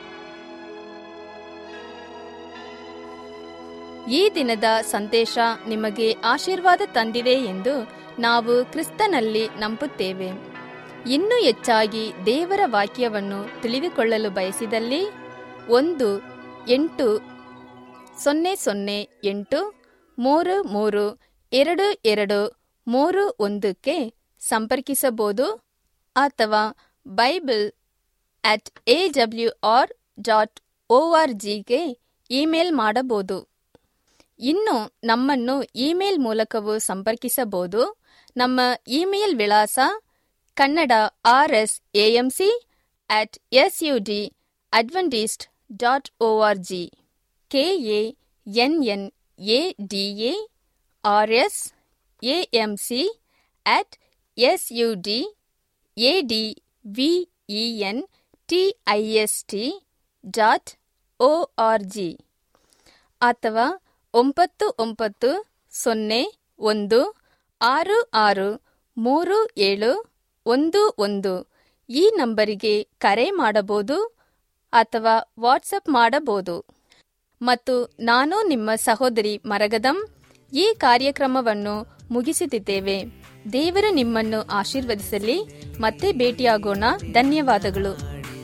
ಈ ದಿನದ ಸಂದೇಶ ನಿಮಗೆ ಆಶೀರ್ವಾದ ತಂದಿದೆ ಎಂದು ನಾವು ಕ್ರಿಸ್ತನಲ್ಲಿ ನಂಬುತ್ತೇವೆ ಇನ್ನೂ ಹೆಚ್ಚಾಗಿ ದೇವರ ವಾಕ್ಯವನ್ನು ತಿಳಿದುಕೊಳ್ಳಲು ಬಯಸಿದಲ್ಲಿ ಒಂದು ಎಂಟು ಸೊನ್ನೆ ಸೊನ್ನೆ ಎಂಟು ಮೂರು ಮೂರು ಎರಡು ಎರಡು ಮೂರು ಒಂದಕ್ಕೆ ಸಂಪರ್ಕಿಸಬಹುದು ಅಥವಾ Bible at A W R dot O R ಜಿಗೆ ಇಮೇಲ್ ಮಾಡಬಹುದು ಇನ್ನು ನಮ್ಮನ್ನು ಇಮೇಲ್ ಮೂಲಕವೂ ಸಂಪರ್ಕಿಸಬಹುದು ನಮ್ಮ ಇಮೇಲ್ ವಿಳಾಸ Kannada R S AMC at S U D Adventist dot O R G K A N N A D A R S AMC at S U D A D V E N T I S T dot O R G ಅಥವಾ ಒಂಬತ್ತು ಒಂಬತ್ತು ಸೊನ್ನೆ ಒಂದು ಆರು ಆರು ಮೂರು ಏಳು ಒಂದು ಒಂದು ಈ ನಂಬರಿಗೆ ಕರೆ ಮಾಡಬಹುದು ಅಥವಾ ವಾಟ್ಸಪ್ ಮಾಡಬಹುದು ಮತ್ತು ನಾನು ನಿಮ್ಮ ಸಹೋದರಿ ಮರಗದಂ ಈ ಕಾರ್ಯಕ್ರಮವನ್ನು ಮುಗಿಸುತ್ತಿದ್ದೇವೆ ದೇವರು ನಿಮ್ಮನ್ನು ಆಶೀರ್ವದಿಸಲಿ ಮತ್ತೆ ಭೇಟಿಯಾಗೋಣ ಧನ್ಯವಾದಗಳು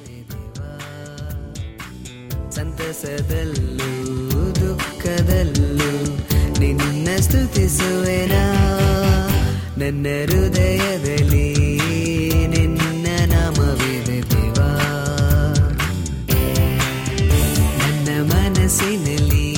ಸಂತಸದಲ್ಲೂ ದುಃಖದಲ್ಲೂ ನಿನ್ನ ಸ್ತುತಿಸುವೆನಾ ನನ್ನ ಹೃದಯದಲ್ಲಿ ನಿನ್ನ ನಾಮವಿದೆ ದೇವಾ ನನ್ನ ಮನಸ್ಸಿನಲ್ಲಿ